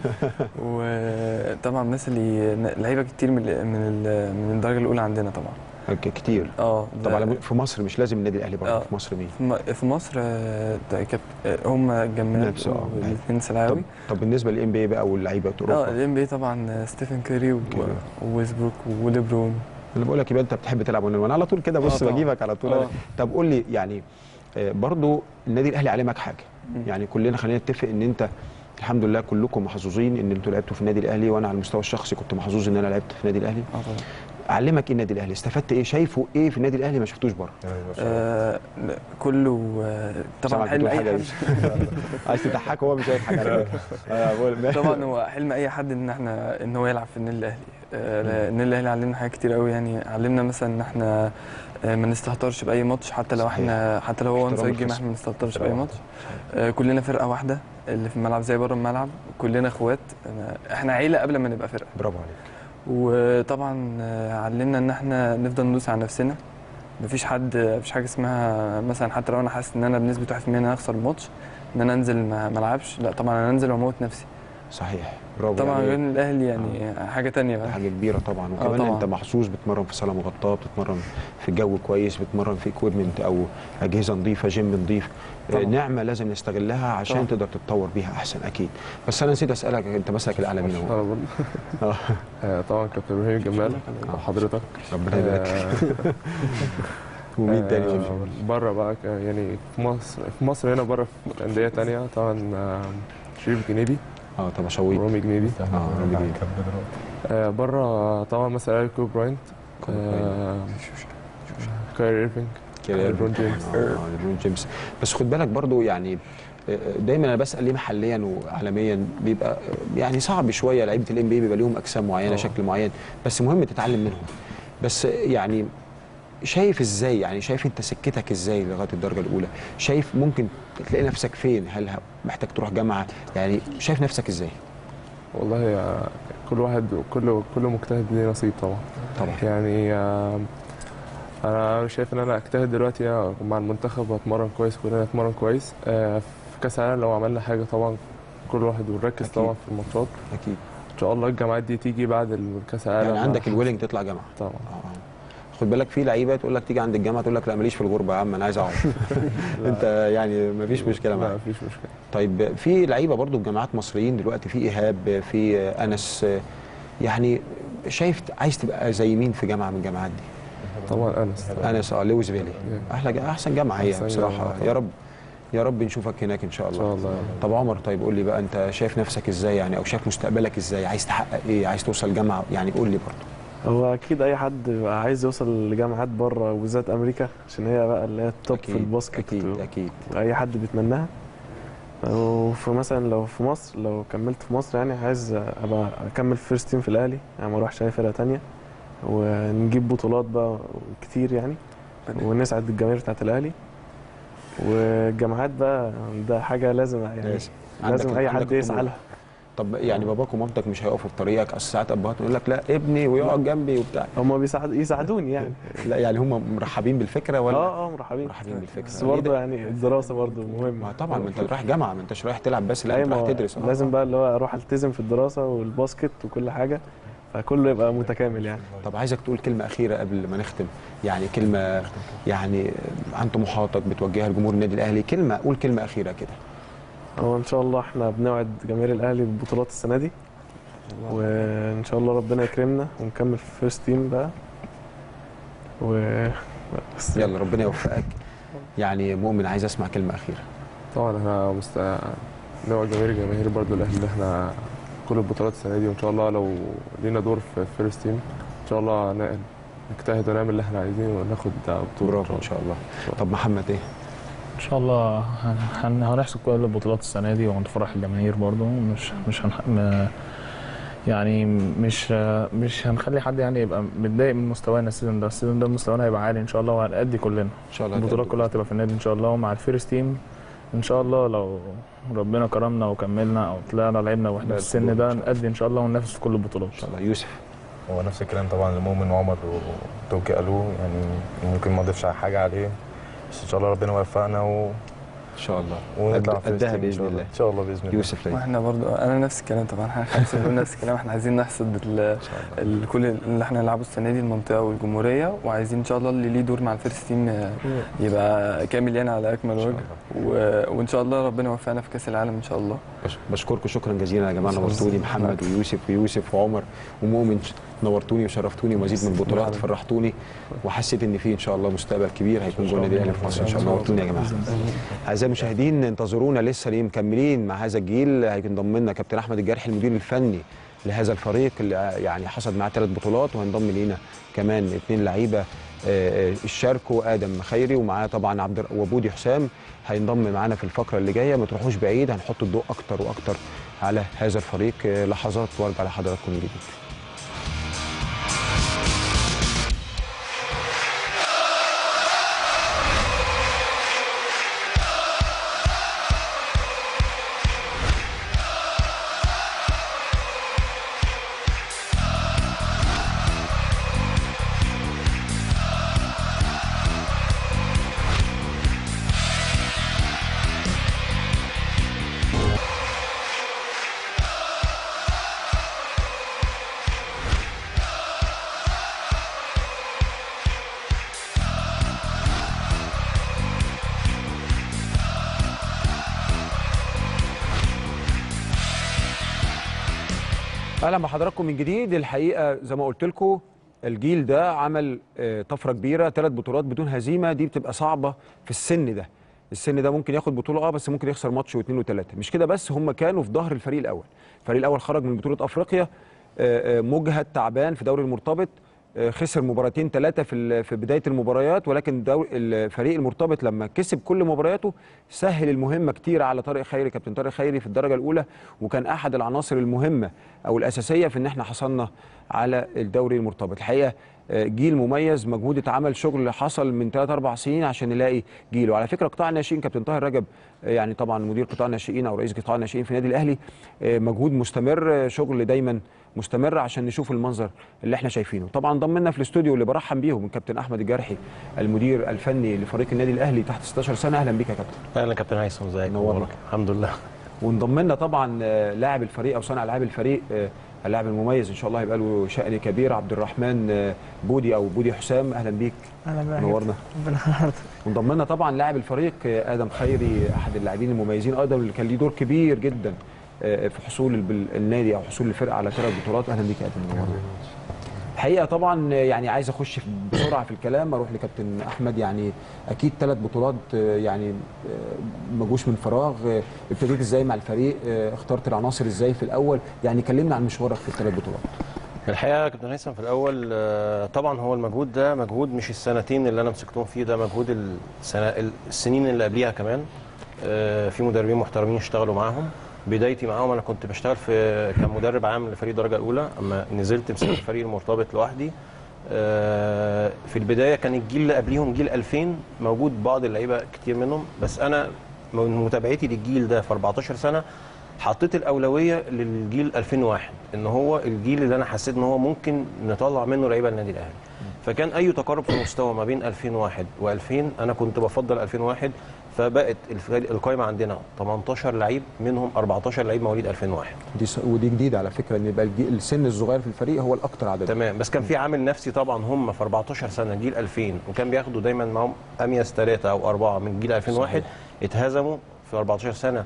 وطبعا مثل لعيبه كتير من ال- من ال- من الدرجه الاولى عندنا طبعا ك- كتير اه طب ده- على في مصر مش لازم النادي الاهلي برضه آه. في مصر مين في م- في مصر آه، ده كاب- آه، هم الجمال نفسه، آه. والاثنين طب سلاوي طب بالنسبه للام بي بقى واللعيبه بتوع اه اوروبا الام بي طبعا آه، ستيفن كيري و- كيري. وويسبروك وليبرون انا بقول لك يبقى انت بتحب تلعب اونلاين وانا على طول كده بص آه طبعا. بجيبك على طول آه. طب قول لي يعني آه، برضو النادي الاهلي علمك حاجه مم. يعني كلنا خلينا نتفق ان انت الحمد لله كلكم محظوظين ان انتوا لعبتوا في النادي الاهلي وانا على المستوى الشخصي كنت محظوظ ان انا لعبت في النادي الاهلي اه طبعا علمك ايه النادي الاهلي استفدت ايه شايفه ايه في النادي الاهلي ما شفتوش بره آه لا، كله آه طبعا سامعك حلم بتقول اي حاجة حد عايز تضحك هو مش هيضحك على فكره آه، بقول- طبعا هو حلم اي حد ان احنا ان هو يلعب في النادي الاهلي آه، لا، النادي الاهلي علمنا حاجات كتير قوي يعني علمنا مثلا ان احنا آه، ما نستهترش باي ماتش حتى لو صحيح. احنا حتى لو هو احترام انسايد جيم الخصم. احنا ما نستهترش فرقة باي ماتش آه، كلنا فرقه واحده اللي في الملعب زي بره الملعب كلنا اخوات أنا- احنا عيله قبل ما نبقى فرقه برافو عليك وطبعا آه، علمنا ان احنا نفضل ندوس على نفسنا مفيش حد مفيش حاجه اسمها مثلا حتى لو انا حاسس ان انا بنسبه 1% ان انا هخسر الماتش ان انا انزل ما ما العبش لا طبعا انا انزل واموت نفسي صحيح برافو طبعا يعني غير الاهلي يعني حاجه تانية بقى حاجه كبيره طبعا وكمان طبعاً. انت محظوظ بتمرن في صاله مغطاه بتتمرن في جو كويس بتتمرن في اكويبمنت او اجهزه نظيفه جيم نظيف آه، طبعاً. نعمه لازم نستغلها عشان طبعاً. تقدر تتطور بيها احسن اكيد بس انا نسيت اسالك انت مسك الاعلى مين هو انا برضه آه. آه، طبعا كابتن ابراهيم جمال وحضرتك ربنا يبارك آه، ومين تاني قول لي؟ آه، بره بقى ك- يعني في مصر في مصر هنا بره في انديه تانية طبعا آه، شريف جنيبي اه طب شويت ورامي جنيبي اه ربنا يبارك. آه، بره طبعا مثلا كوب براينت كوبي آه، كايري ايرفينج كده ليبرون جيمس. اه آه، ليبرون جيمس بس خد بالك برضو يعني آه، دايما انا بسال ليه محليا وعالميا بيبقى آه، يعني صعب شويه لعيبه الام بي بيبقى ليهم اجسام معينه آه. شكل معين بس مهم تتعلم منهم بس يعني شايف ازاي يعني شايف انت سكتك ازاي لغايه الدرجه الاولى شايف ممكن تلاقي نفسك فين هل ه- محتاج تروح جامعه يعني شايف نفسك ازاي والله يا كل واحد كل كل مجتهد ليه نصيب طبعا طبعا يعني آه، انا شايف ان انا اجتهد دلوقتي آه، مع المنتخب واتمرن كويس كلنا نتمرن كويس آه، في كاس العالم لو عملنا حاجه طبعا كل واحد ونركز أكيد. طبعا في الماتشات اكيد ان شاء الله الجامعات دي تيجي بعد الكاس العالم يعني عندك مع- الويلنج تطلع جامعه طبعا آه. خد بالك في لعيبه تقول لك تيجي عند الجامعه تقول لك لا ماليش في الغربه يا عم انا عايز اقعد انت يعني مفيش مشكله لا معاك مفيش مشكله طيب في لعيبه برضو في جامعات مصريين دلوقتي في ايهاب في انس يعني شايف عايز تبقى زي مين في جامعه من الجامعات دي طبعا انس انس اه لويس فيلي احلى جا- احسن جامعه هي أحسن بصراحه جامعة. يا رب يا رب نشوفك هناك ان شاء ان الله شاء الله طب عمر طيب قول لي بقى انت شايف نفسك ازاي يعني او شايف مستقبلك ازاي عايز تحقق ايه عايز توصل جامعه يعني قول لي برضو هو اكيد اي حد بيبقى عايز يوصل لجامعات بره وبالذات امريكا عشان هي بقى اللي هي التوب في الباسكت اكيد و- اكيد اي حد بيتمناها وفي مثلا لو في مصر لو كملت في مصر يعني عايز ابقى اكمل فيرست تيم في الاهلي يعني ما اروحش اي فرقه تانية ونجيب بطولات بقى كتير يعني ونسعد الجماهير بتاعت الاهلي والجامعات بقى ده حاجه لازم يعني لازم. لازم عندك- اي عندك حد يسعى الطموح. لها طب يعني باباك ومامتك مش هيقفوا في طريقك اصل ساعات ابهات يقول لك لا ابني ويقعد جنبي وبتاع هم بيساعد يساعدوني يعني لا يعني هم مرحبين بالفكره ولا اه اه مرحبين مرحبين بالفكره بس برضه يعني الدراسه برضه ما مهمه طبعا ما انت رايح جامعه ما انتش رايح تلعب بس لا أيوة، انت رايح ما تدرس آه. لازم بقى اللي هو اروح التزم في الدراسه والباسكت وكل حاجه فكله يبقى متكامل يعني طب عايزك تقول كلمه اخيره قبل ما نختم يعني كلمه يعني عن طموحاتك بتوجهها لجمهور النادي الاهلي كلمه قول كلمه اخيره كده هو ان شاء الله احنا بنوعد جماهير الاهلي بالبطولات السنه دي وان شاء الله ربنا يكرمنا ونكمل في فيرست تيم بقى و بس يلا ربنا يوفقك يعني مؤمن عايز اسمع كلمه اخيره طبعا احنا مست... نوع جماهير الجماهير برضو الاهلي اللي احنا كل البطولات السنه دي وان شاء الله لو لينا دور في فيرست تيم ان شاء الله ن- نجتهد ونعمل اللي احنا عايزينه وناخد بطوله برافو ان شاء الله طب محمد ايه ان شاء الله هن- هن- هنحسب كل البطولات السنه دي ونفرح الجماهير برضو مش مش هنح... م... يعني مش مش هنخلي حد يعني يبقى متضايق من مستوانا السيزون ده السيزون ده مستوانا هيبقى عالي ان شاء الله وهنأدي كلنا ان شاء الله البطولات هتقدم. كلها هتبقى في النادي ان شاء الله ومع الفيرست تيم ان شاء الله لو ربنا كرمنا وكملنا او طلعنا لعبنا واحنا لا، في السن إن ده شاء الله. نأدي ان شاء الله وننافس في كل البطولات ان شاء الله يوسف هو نفس الكلام طبعا لمؤمن وعمر وتوكي قالوه يعني ممكن ما اضيفش حاجه عليه بس ان شاء الله ربنا يوفقنا و... ان شاء الله ونطلع قد- في قدها الستيم إن باذن شاء الله ان شاء الله باذن الله يوسف ليه واحنا برضو انا نفس الكلام طبعا احنا خمسه بنقول نفس الكلام احنا عايزين نحصد ال- ان شاء الله ال- كل اللي احنا نلعبه السنه دي المنطقه والجمهوريه وعايزين ان شاء الله اللي ليه دور مع الفيرست تيم آه، يبقى كامل يعني على اكمل إن شاء وجه و- وان شاء الله ربنا يوفقنا في كاس العالم ان شاء الله بش- بشكركم شكرا جزيلا يا جماعه نورتوني محمد ويوسف ويوسف وعمر ومؤمن نورتوني وشرفتوني ومزيد من البطولات فرحتوني وحسيت ان في ان شاء الله مستقبل كبير هيكون جوه النادي الاهلي في مصر ان شاء الله نورتوني يا جماعه اعزائي المشاهدين انتظرونا لسه ليه مكملين مع هذا الجيل هينضم لنا كابتن احمد الجرحي المدير الفني لهذا الفريق اللي يعني حصد معاه ثلاث بطولات وهينضم لينا كمان اثنين لعيبه آه، آه، شاركوا ادم خيري ومعاه طبعا عبد الر- وبودي حسام هينضم معانا في الفقره اللي جايه ما تروحوش بعيد هنحط الضوء اكتر واكتر على هذا الفريق آه، لحظات وارجع لحضراتكم من جديد اهلا بحضراتكم من جديد الحقيقه زي ما قلت لكم الجيل ده عمل آه، طفره كبيره ثلاث بطولات بدون هزيمه دي بتبقى صعبه في السن ده السن ده ممكن ياخد بطوله اه بس ممكن يخسر ماتش واثنين وثلاثه مش كده بس هم كانوا في ظهر الفريق الاول الفريق الاول خرج من بطوله افريقيا آه، آه، مجهد تعبان في دوري المرتبط آه، خسر مباراتين ثلاثه في ال- في بدايه المباريات ولكن دور الفريق المرتبط لما كسب كل مبارياته سهل المهمه كتير على طارق خيري كابتن طارق خيري في الدرجه الاولى وكان احد العناصر المهمه او الاساسيه في ان احنا حصلنا على الدوري المرتبط الحقيقه آه، جيل مميز مجهود اتعمل شغل حصل من 3 4 سنين عشان نلاقي جيل وعلى فكره قطاع الناشئين كابتن طاهر رجب آه، يعني طبعا مدير قطاع الناشئين او رئيس قطاع الناشئين في النادي الاهلي آه، مجهود مستمر آه، شغل دايما مستمر عشان نشوف المنظر اللي احنا شايفينه طبعا ضمنا في الاستوديو اللي برحب بيهم الكابتن احمد الجرحي المدير الفني لفريق النادي الاهلي تحت 16 سنه اهلا بيك يا كابتن اهلا كابتن هيثم ازيك نورنا. أخبارك؟ الحمد لله وانضم لنا طبعا آه، لاعب الفريق او صانع العاب الفريق آه، اللاعب المميز ان شاء الله هيبقى له شأن كبير عبد الرحمن آه، بودي او بودي حسام اهلا بيك اهلا بك نورنا ربنا يخليك. وانضم لنا طبعا لاعب الفريق آه، ادم خيري احد اللاعبين المميزين ايضا اللي كان ليه دور كبير جدا آه، في حصول الب- النادي او حصول الفرقه على ثلاث بطولات اهلا بيك يا ادم نورنا الحقيقه طبعا آه، يعني عايز اخش بسرعه في الكلام اروح لكابتن احمد يعني اكيد ثلاث بطولات آه، يعني آه، ما جوش من فراغ آه، ابتديت ازاي مع الفريق آه، اخترت العناصر ازاي في الاول يعني كلمنا عن مشوارك في الثلاث بطولات الحقيقه يا كابتن هيثم في الاول آه، طبعا هو المجهود ده مجهود مش السنتين اللي انا مسكتهم فيه ده مجهود السنة السنين اللي قبليها كمان آه، في مدربين محترمين اشتغلوا معاهم بدايتي معاهم انا كنت بشتغل في كمدرب عام لفريق الدرجه الاولى اما نزلت مسكت الفريق المرتبط لوحدي آه، في البدايه كان الجيل اللي قبليهم جيل 2000 موجود بعض اللعيبه كتير منهم بس انا من متابعتي للجيل ده في 14 سنه حطيت الاولويه للجيل 2001 ان هو الجيل اللي انا حسيت ان هو ممكن نطلع منه لعيبه النادي الاهلي فكان اي تقارب في المستوى ما بين 2001 و2000 انا كنت بفضل 2001 فبقت الفريق- القائمه عندنا 18 لعيب منهم 14 لعيب مواليد 2001 دي س- ودي جديده على فكره ان يبقى الجي- السن الصغير في الفريق هو الاكثر عددا تمام بس كان في عامل نفسي طبعا هم في 14 سنه جيل 2000 وكان بياخدوا دايما معاهم اميز ثلاثه او اربعه من جيل 2001 اتهزموا في 14 سنه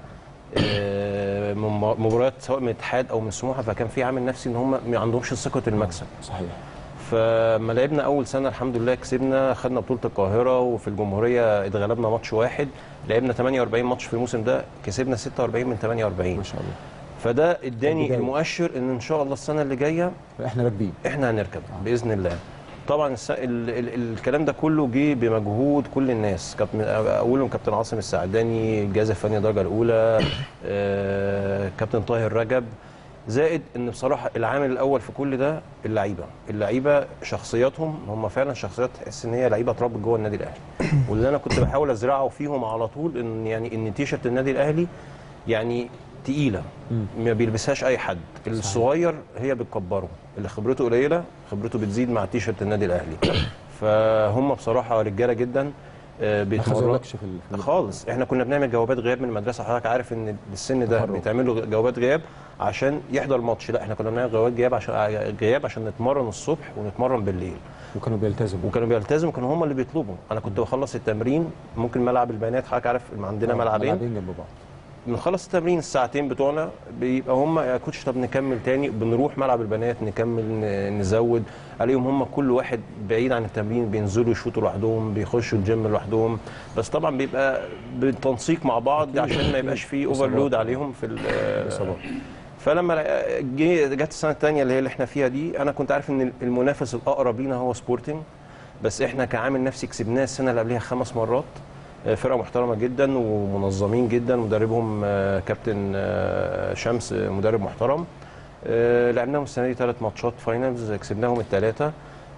آه، من م- مباريات سواء من الاتحاد او من سموحه فكان في عامل نفسي ان هم ما عندهمش ثقه المكسب صحيح فما لعبنا اول سنه الحمد لله كسبنا خدنا بطوله القاهره وفي الجمهوريه اتغلبنا ماتش واحد لعبنا 48 ماتش في الموسم ده كسبنا 46 من 48 ما شاء الله فده اداني البداية. المؤشر ان ان شاء الله السنه اللي جايه احنا راكبين احنا هنركب باذن الله طبعا الس... ال... ال... الكلام ده كله جه بمجهود كل الناس كابتن اولهم كابتن عاصم السعداني الجهاز الفني الدرجه الاولى آه... كابتن طاهر رجب زائد ان بصراحه العامل الاول في كل ده اللعيبه اللعيبه شخصياتهم هم فعلا شخصيات تحس ان هي لعيبه اتربت جوه النادي الاهلي واللي انا كنت بحاول ازرعه فيهم على طول ان يعني ان تيشرت النادي الاهلي يعني تقيله ما بيلبسهاش اي حد الصغير هي بتكبره اللي خبرته قليله خبرته بتزيد مع تيشرت النادي الاهلي فهم بصراحه رجاله جدا آه، ما بيتمرنوا خذلكش في ال- في ال- خالص احنا كنا بنعمل جوابات غياب من المدرسه حضرتك عارف ان السن ده تفرغ. بيتعمل له جوابات غياب عشان يحضر الماتش لا احنا كنا بنعمل جوابات غياب عشان غياب عشان نتمرن الصبح ونتمرن بالليل وكانوا بيلتزموا وكانوا بيلتزموا كانوا هم اللي بيطلبوا انا كنت بخلص التمرين ممكن ملعب البنات حضرتك عارف عندنا آه، ملعبين ملعبين جنب بعض بنخلص التمرين الساعتين بتوعنا بيبقى هم يا كوتش طب نكمل تاني بنروح ملعب البنات نكمل ن- نزود الاقيهم هم كل واحد بعيد عن التمرين بينزلوا يشوطوا لوحدهم بيخشوا الجيم لوحدهم بس طبعا بيبقى بالتنسيق مع بعض عشان ما يبقاش فيه اوفرلود عليهم في ال- فلما جه جت السنه الثانيه اللي هي اللي احنا فيها دي انا كنت عارف ان المنافس الاقرب لينا هو سبورتنج بس احنا كعامل نفسي كسبناه السنه اللي قبلها خمس مرات آه، فرقه محترمه جدا ومنظمين جدا مدربهم آه، كابتن آه، شمس آه، مدرب محترم آه، لعبناهم السنه دي ثلاث ماتشات فاينلز كسبناهم الثلاثه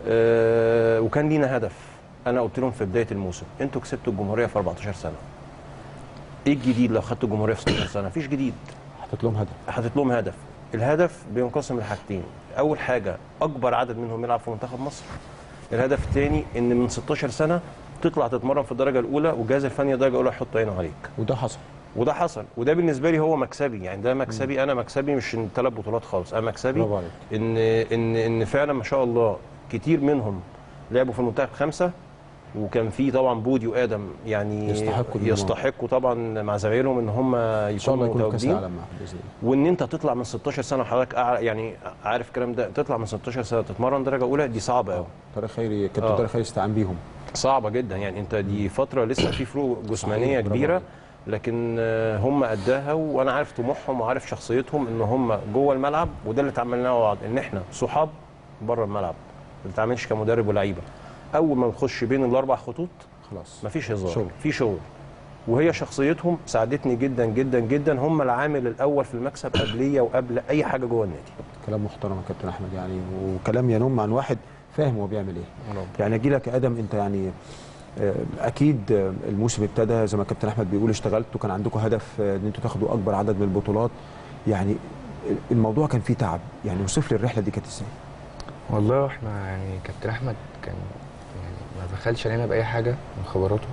وكان لينا هدف انا قلت لهم في بدايه الموسم انتوا كسبتوا الجمهوريه في 14 سنه ايه الجديد لو خدتوا الجمهوريه في 16 سنه مفيش جديد حطيت لهم هدف حاطط لهم هدف الهدف بينقسم لحاجتين اول حاجه اكبر عدد منهم يلعب في منتخب مصر الهدف الثاني ان من 16 سنه تطلع تتمرن في الدرجه الاولى والجهاز الفني الدرجه الاولى يحط عينه عليك وده حصل وده حصل وده بالنسبه لي هو مكسبي يعني ده مكسبي انا مكسبي مش ان ثلاث بطولات خالص انا مكسبي برافو عليك ان ان ان فعلا ما شاء الله كتير منهم لعبوا في المنتخب خمسه وكان في طبعا بودي وادم يعني يستحقوا النجوم. يستحقوا طبعا مع زمايلهم ان هم ان شاء الله يكونوا يكونوا في كاس متواجدين العالم معاهم باذن الله وان انت تطلع من 16 سنه وحضرتك أع- يعني عارف الكلام ده تطلع من 16 سنه تتمرن درجه اولى دي صعبه قوي طارق خيري كابتن آه. طارق خيري استعان بيهم صعبه جدا يعني انت دي فتره لسه في فروق جسمانيه صحيح، برافو كبيره عليك. لكن آه، هم قدها وانا عارف طموحهم وعارف شخصيتهم ان هم جوه الملعب وده اللي اتعاملناه مع بعض ان احنا صحاب بره الملعب ما بنتعاملش كمدرب ولعيبه اول ما نخش بين الاربع خطوط خلاص مفيش هزار شغل. في شغل وهي شخصيتهم ساعدتني جدا جدا جدا هم العامل الاول في المكسب قبليه وقبل اي حاجه جوه النادي كلام محترم يا كابتن احمد يعني وكلام ينم عن واحد فاهم هو بيعمل ايه يعني اجي لك يا ادم انت يعني آه، اكيد آه، الموسم ابتدى زي ما كابتن احمد بيقول اشتغلتوا كان عندكم هدف آه، ان انتوا تاخدوا اكبر عدد من البطولات يعني الموضوع كان فيه تعب يعني وصف لي الرحله دي كانت ازاي والله احنا يعني كابتن احمد كان يعني ما بخلش علينا باي حاجه من خبراته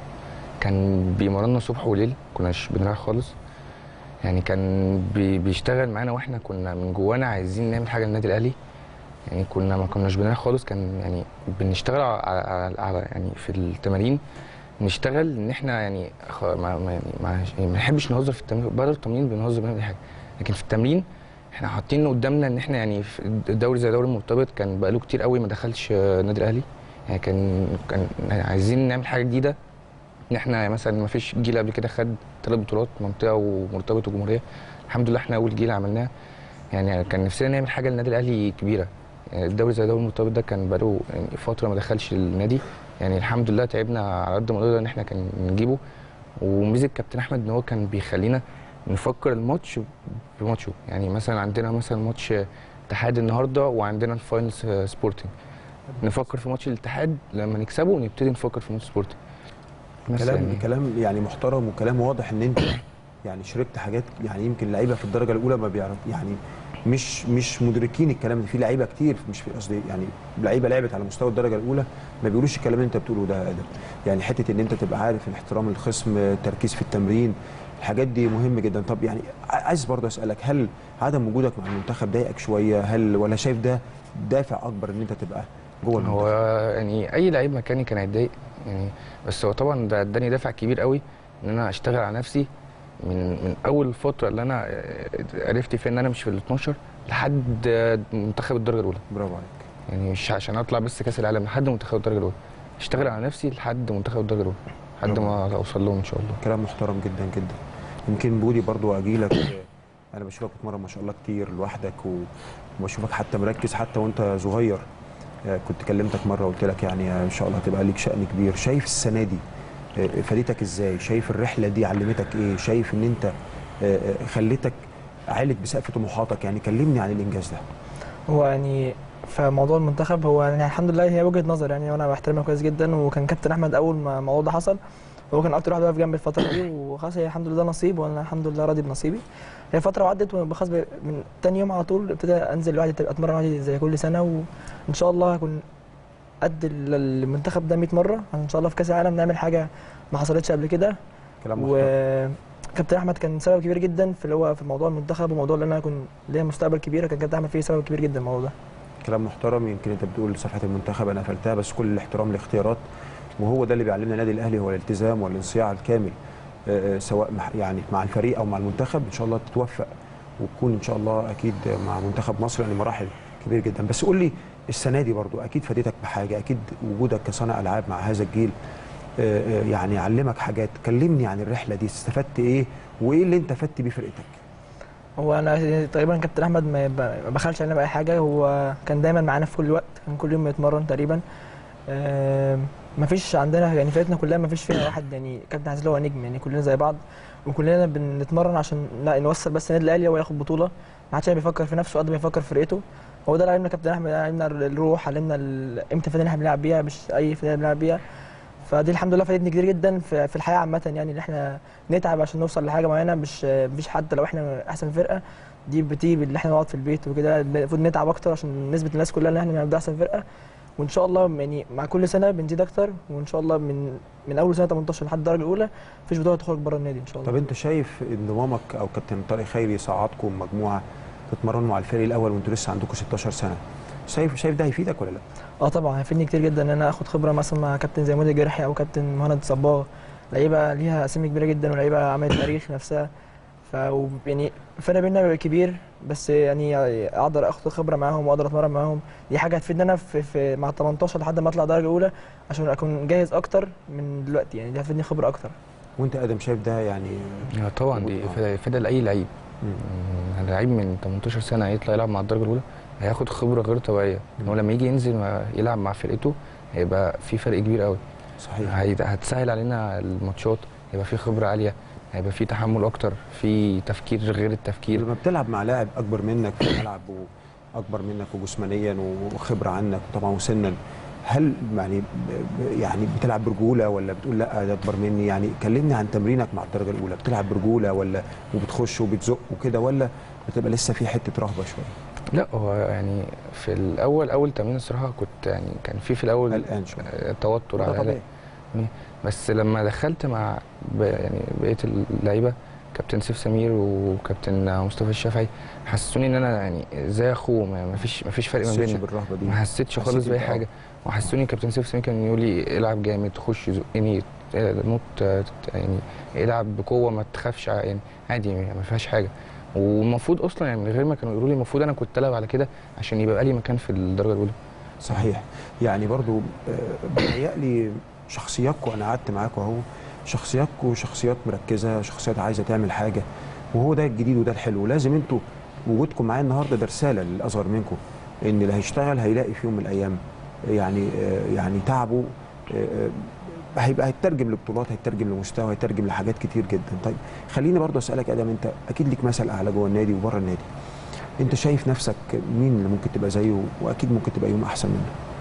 كان بيمرنا صبح وليل كناش بنريح خالص يعني كان بي بيشتغل معانا واحنا كنا من جوانا عايزين نعمل حاجه للنادي الاهلي يعني كنا ما كناش بنريح خالص كان يعني بنشتغل على, على, على يعني في التمارين نشتغل ان احنا يعني خ- ما ما يعني ما يعني ما نحبش نهزر في التمرين بره التمرين بنهزر بنعمل أي حاجه لكن في التمرين احنا حاطين قدامنا ان احنا يعني في الدوري زي دوري المرتبط كان بقاله كتير قوي ما دخلش آه، النادي الاهلي يعني كان كان عايزين نعمل حاجه جديده ان احنا مثلا ما فيش جيل قبل كده خد ثلاث بطولات منطقه ومرتبط وجمهوريه الحمد لله احنا اول جيل عملناها يعني كان نفسنا نعمل حاجه للنادي الاهلي كبيره يعني الدوري زي دوري المرتبط ده كان بقاله يعني فتره ما دخلش النادي يعني الحمد لله تعبنا على قد ما نقدر ان احنا كان نجيبه وميزه كابتن احمد ان هو كان بيخلينا نفكر الماتش بماتشه يعني مثلا عندنا مثلا ماتش اتحاد النهارده وعندنا الفاينلز سبورتنج نفكر في ماتش الاتحاد لما نكسبه ونبتدي نفكر في ماتش سبورتنج بس كلام يعني كلام يعني محترم وكلام واضح ان انت يعني شربت حاجات يعني يمكن لعيبه في الدرجه الاولى ما بيعرف يعني مش مش مدركين الكلام ده في لعيبه كتير مش في قصدي يعني لعيبه لعبت على مستوى الدرجه الاولى ما بيقولوش الكلام اللي انت بتقوله ده يا ادم يعني حته ان انت تبقى عارف احترام الخصم التركيز في التمرين الحاجات دي مهمه جدا طب يعني عايز برضه اسالك هل عدم وجودك مع المنتخب ضايقك شويه هل ولا شايف ده دافع اكبر ان انت تبقى جوه المنتخب هو يعني اي لعيب مكاني كان هيتضايق يعني بس هو طبعا ده اداني دافع كبير قوي ان انا اشتغل على نفسي من من اول فتره اللي انا عرفت فيها ان انا مش في ال 12 لحد منتخب الدرجه الاولى برافو عليك يعني مش عشان اطلع بس كاس العالم لحد منتخب الدرجه الاولى اشتغل على نفسي لحد منتخب الدرجه الاولى لحد ما اوصل لهم ان شاء الله كلام محترم جدا جدا يمكن بودي برضو اجي لك انا بشوفك بتمرن ما شاء الله كتير لوحدك و- وبشوفك حتى مركز حتى وانت صغير آه، كنت كلمتك مره وقلت لك يعني ان شاء الله هتبقى ليك شأن كبير شايف السنه دي آه، فادتك ازاي شايف الرحله دي علمتك ايه شايف ان انت آه، آه، خلتك عالت بسقف طموحاتك يعني كلمني عن الانجاز ده هو يعني في موضوع المنتخب هو يعني الحمد لله هي وجهه نظر يعني وانا بحترمها كويس جدا وكان كابتن احمد اول ما الموضوع ده حصل هو كان اكتر واحد واقف جنبي الفتره دي وخلاص هي الحمد لله نصيب وانا الحمد لله راضي بنصيبي هي فتره وعدت وخلاص ب- من تاني يوم على طول ابتدى انزل لوحدي اتمرن لوحدي زي كل سنه وان شاء الله هكون قد ال- المنتخب ده 100 مره ان شاء الله في كاس العالم نعمل حاجه ما حصلتش قبل كده كلام محترم وكابتن احمد كان سبب كبير جدا في اللي هو في موضوع المنتخب وموضوع اللي انا اكون ليا مستقبل كبير كان كابتن احمد فيه سبب كبير جدا الموضوع ده كلام محترم يمكن انت بتقول صفحه المنتخب انا قفلتها بس كل الاحترام لاختيارات وهو ده اللي بيعلمنا النادي الاهلي هو الالتزام والانصياع الكامل آه، آه، سواء مع يعني مع الفريق او مع المنتخب ان شاء الله تتوفق وتكون ان شاء الله اكيد مع منتخب مصر يعني مراحل كبير جدا بس قول لي السنه دي برضو اكيد فادتك بحاجه اكيد وجودك كصانع العاب مع هذا الجيل آه، آه، يعني علمك حاجات كلمني عن الرحله دي استفدت ايه وايه اللي انت فدت بيه فرقتك هو انا تقريبا كابتن احمد ما ب- ما بخلش علينا باي حاجه هو كان دايما معانا في كل وقت كان كل يوم بيتمرن تقريبا ما فيش عندنا يعني فرقتنا كلها ما فيش فيها واحد يعني كابتن عزيز اللي هو نجم يعني كلنا زي بعض وكلنا بنتمرن عشان لا نوصل بس النادي الاهلي هو ياخد بطوله ما حدش بيفكر في نفسه قد ما بيفكر في فرقته هو ده اللي علمنا كابتن احمد علمنا الروح علمنا ال- امتى الفرقه اللي احنا بنلعب بيها مش اي فرقه بنلعب بيها فدي الحمد لله فادتني كتير جدا في في الحياه عامه يعني ان احنا نتعب عشان نوصل لحاجه معينه مش مفيش حتى لو احنا احسن فرقه دي بتيجي ان احنا نقعد في البيت وكده المفروض نتعب اكتر عشان نثبت للناس كلها ان احنا بنبقى احسن فرقه وان شاء الله يعني مع كل سنه بنزيد اكتر وان شاء الله من من اول سنه 18 لحد الدرجه الاولى مفيش بطوله تخرج بره النادي ان شاء الله طب انت شايف انضمامك او كابتن طارق خيري صعدكم مجموعه تتمرنوا مع الفريق الاول وانتوا لسه عندكم 16 سنه شايف شايف ده هيفيدك ولا لا؟ اه طبعا هيفيدني كتير جدا ان انا اخد خبره مثلا مع كابتن زي مودي الجرحي او كابتن مهند صباغ لعيبه ليها اسامي كبيره جدا ولعيبه عملت تاريخ نفسها ف يعني الفرق بيننا بيبقى كبير بس يعني اقدر اخد خبره معاهم واقدر اتمرن معاهم دي حاجه هتفيدني انا في, في مع 18 لحد ما اطلع درجه اولى عشان اكون جاهز اكتر من دلوقتي يعني دي هتفيدني خبره اكتر وانت ادم شايف ده يعني آه طبعا دي آه. فدا- فدا لاي لعيب مم. مم، لعيب من 18 سنه هيطلع يلعب مع الدرجه الاولى هياخد خبره غير طبيعيه ان هو لما يجي ينزل مع- يلعب مع فرقته هيبقى في فرق كبير قوي صحيح هي- هتسهل علينا الماتشات هيبقى في خبره عاليه هيبقى في تحمل اكتر في تفكير غير التفكير لما بتلعب مع لاعب اكبر منك في الملعب و اكبر منك وجسمانيا وخبره عنك طبعا وسنا هل يعني ب- ب- يعني بتلعب برجوله ولا بتقول لا ده اكبر مني يعني كلمني عن تمرينك مع الدرجه الاولى بتلعب برجوله ولا وبتخش وبتزق وكده ولا بتبقى لسه في حته رهبه شويه لا هو يعني في الاول اول تمرين الصراحه كنت يعني كان في في الاول قلقان شويه آه، توتر ده على طبيعي بس لما دخلت مع ب- يعني بقيه اللعيبه كابتن سيف سمير وكابتن مصطفى الشافعي حسسوني ان انا يعني زي اخوه ما ما فيش ما فيش فرق ما حسيتش بيننا بالرهبه دي ما حسيتش خالص حسيت باي إنت- حاجه وحسوني كابتن سيف سمير كان يقول لي العب جامد خش زقني آه، نط آه، يعني العب بقوه ما تخافش ع- يعني عادي ما فيهاش حاجه والمفروض اصلا يعني من غير ما كانوا يقولوا لي المفروض انا كنت العب على كده عشان يبقى لي مكان في الدرجه الاولى صحيح يعني برضو آه، بيتهيألي شخصياتكم انا قعدت معاكم اهو شخصياتكم شخصيات مركزه شخصيات عايزه تعمل حاجه وهو ده الجديد وده الحلو لازم انتوا وجودكم معايا النهارده ده رساله للاصغر منكم ان اللي هيشتغل هيلاقي في يوم من الايام يعني آه، يعني تعبه آه، آه، هيبقى هيترجم لبطولات هيترجم لمستوى هيترجم لحاجات كتير جدا طيب خليني برضو اسالك ادم انت اكيد ليك مثل اعلى جوه النادي وبره النادي انت شايف نفسك مين اللي ممكن تبقى زيه واكيد ممكن تبقى يوم احسن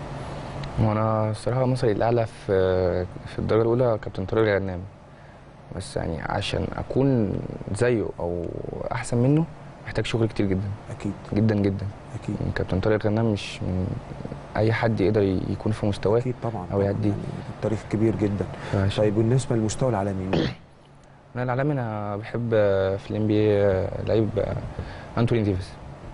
منه وانا الصراحه مصري الاعلى في في الدرجه الاولى كابتن طارق الغنام بس يعني عشان اكون زيه او احسن منه محتاج شغل كتير جدا اكيد جدا جدا اكيد يعني كابتن طارق الغنام مش من اي حد يقدر يكون في مستواه اكيد طبعا أو طبعاً، يعديه. يعني التاريخ كبير جدا فعشان- طيب بالنسبه للمستوى العالمي مين؟ انا العالمي انا بحب في الام بي لعيب انتوني ديفيس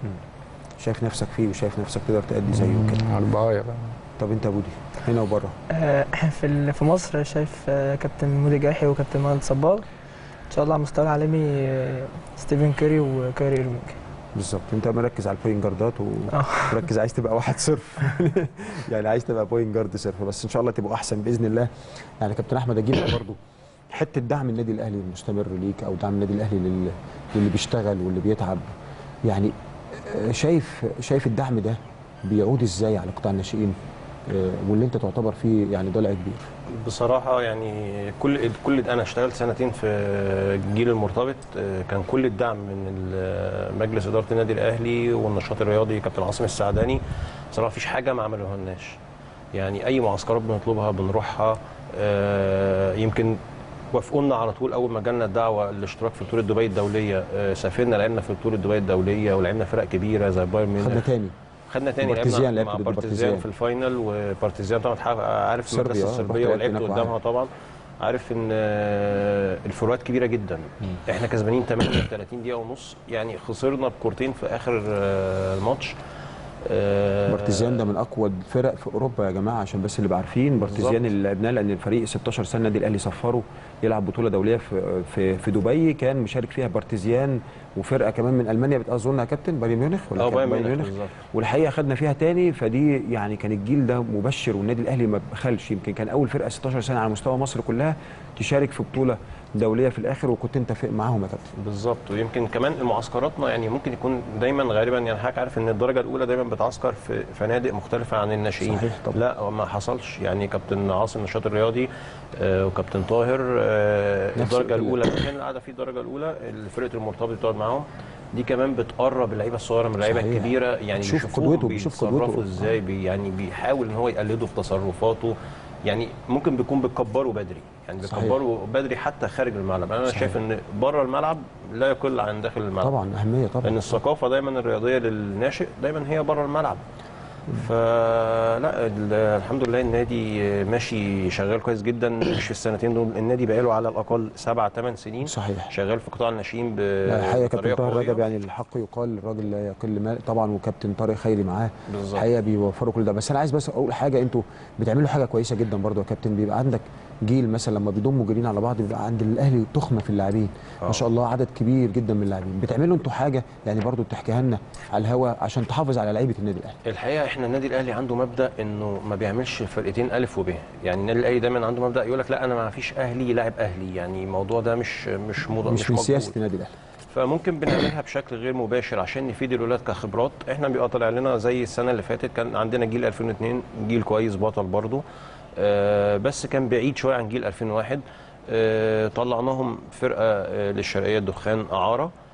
شايف نفسك فيه وشايف نفسك تقدر تأدي زيه وكده اربعه بقى طب انت يا بودي هنا وبره آه، في ال- في مصر شايف آه، كابتن مودي جاحي وكابتن مهند صباغ ان شاء الله على المستوى العالمي آه، ستيفن كيري وكايري ايرفينج بالظبط انت مركز على البوينت جاردات اه. ومركز عايز تبقى واحد صرف يعني عايز تبقى بوينت جارد صرف بس ان شاء الله تبقوا احسن باذن الله يعني كابتن احمد اجيب لك برضه حته دعم النادي الاهلي المستمر ليك او دعم النادي الاهلي لل- للي بيشتغل واللي بيتعب يعني آه، شايف شايف الدعم ده بيعود ازاي على قطاع الناشئين آه، واللي انت تعتبر فيه يعني ضلع كبير بصراحة يعني كل كل أنا اشتغلت سنتين في الجيل المرتبط آه، كان كل الدعم من ال- مجلس إدارة النادي الأهلي والنشاط الرياضي كابتن عاصم السعداني بصراحة مفيش حاجة ما عملوها لناش يعني أي معسكرات بنطلبها بنروحها آه، يمكن وافقونا على طول اول ما جالنا الدعوه الاشتراك في بطوله دبي الدوليه آه، سافرنا لعبنا في بطوله دبي الدوليه ولعبنا فرق كبيره زي بايرن ميونخ خدنا تاني خدنا تاني بارتيزيان لعبنا لعبت مع ضد بارتيزيان بارتيزيان. في الفاينل وبارتيزيان طبعا تحقق- عارف صربيا، المدرسه آه، الصربيه رحت ولعبت هناك قدامها طبعا عارف ان آه، الفروقات كبيره جدا احنا كسبانين 38 دقيقه ونص يعني خسرنا بكورتين في اخر آه، الماتش آه، بارتيزيان ده من اقوى الفرق في اوروبا يا جماعه عشان بس اللي عارفين بارتيزيان بالظبط. اللي لعبناه لان الفريق 16 سنه النادي الاهلي سفره يلعب بطوله دوليه في في في دبي كان مشارك فيها بارتيزيان وفرقه كمان من المانيا بتظن يا كابتن بايرن ميونخ ولا اه كان بايرن ميونخ بالظبط والحقيقه خدنا فيها تاني فدي يعني كان الجيل ده مبشر والنادي الاهلي ما بخلش يمكن كان اول فرقه 16 سنه على مستوى مصر كلها تشارك في بطوله دوليه في الاخر وكنت انت في- معاهم يا كابتن بالظبط ويمكن كمان معسكراتنا يعني ممكن يكون دايما غالبا يعني حضرتك عارف ان الدرجه الاولى دايما بتعسكر في فنادق مختلفه عن الناشئين صحيح طبعا. لا ما حصلش يعني كابتن عاصم النشاط الرياضي آه، وكابتن طاهر آه، نفس الدرجه ال- الاولى المكان اللي قاعده فيه الدرجه الاولى فرقه المرتبط بتقعد معاهم دي كمان بتقرب اللعيبه الصغيره من اللعيبه صحيح. الكبيره يعني بيشوف بيشوفوهم قدوته، بيشوف بيتصرفوا قدوته. ازاي بي يعني بيحاول ان هو يقلده في تصرفاته يعني ممكن بيكون بيكبروا بدري يعني صحيح. بيكبروا بدري حتى خارج الملعب انا صحيح. شايف ان بره الملعب لا يقل عن داخل الملعب طبعا اهميه طبعا لان الثقافه دايما الرياضيه للناشئ دايما هي بره الملعب فلا ال- الحمد لله النادي ماشي شغال كويس جدا مش في السنتين دول النادي بقاله على الاقل سبع ثمان سنين صحيح شغال في قطاع الناشئين لا، الحقيقه كابتن بطريقه طاهر قويه رجب يعني الحق يقال الراجل لا يقل مال طبعا وكابتن طارق خيري معاه بالظبط الحقيقه بيوفروا كل ده بس انا عايز بس اقول حاجه انتوا بتعملوا حاجه كويسه جدا برضو يا كابتن بيبقى عندك جيل مثلا لما بيضموا جيلين على بعض بيبقى عند الاهلي تخمه في اللاعبين آه. ما شاء الله عدد كبير جدا من اللاعبين بتعملوا انتوا حاجه يعني برضو بتحكيها لنا على الهوا عشان تحافظ على لعيبه النادي الاهلي الحقيقه احنا النادي الاهلي عنده مبدا انه ما بيعملش فرقتين الف وب يعني النادي الاهلي دايما عنده مبدا يقول لك لا انا ما فيش اهلي يلاعب اهلي يعني الموضوع ده مش مش موضوع مش, مش, من مقبول. سياسه النادي الاهلي فممكن بنعملها بشكل غير مباشر عشان نفيد الولاد كخبرات احنا بيبقى طالع لنا زي السنه اللي فاتت كان عندنا جيل 2002 جيل كويس بطل برضه آه بس كان بعيد شويه عن جيل 2001 آه طلعناهم فرقه آه للشرقيه الدخان اعاره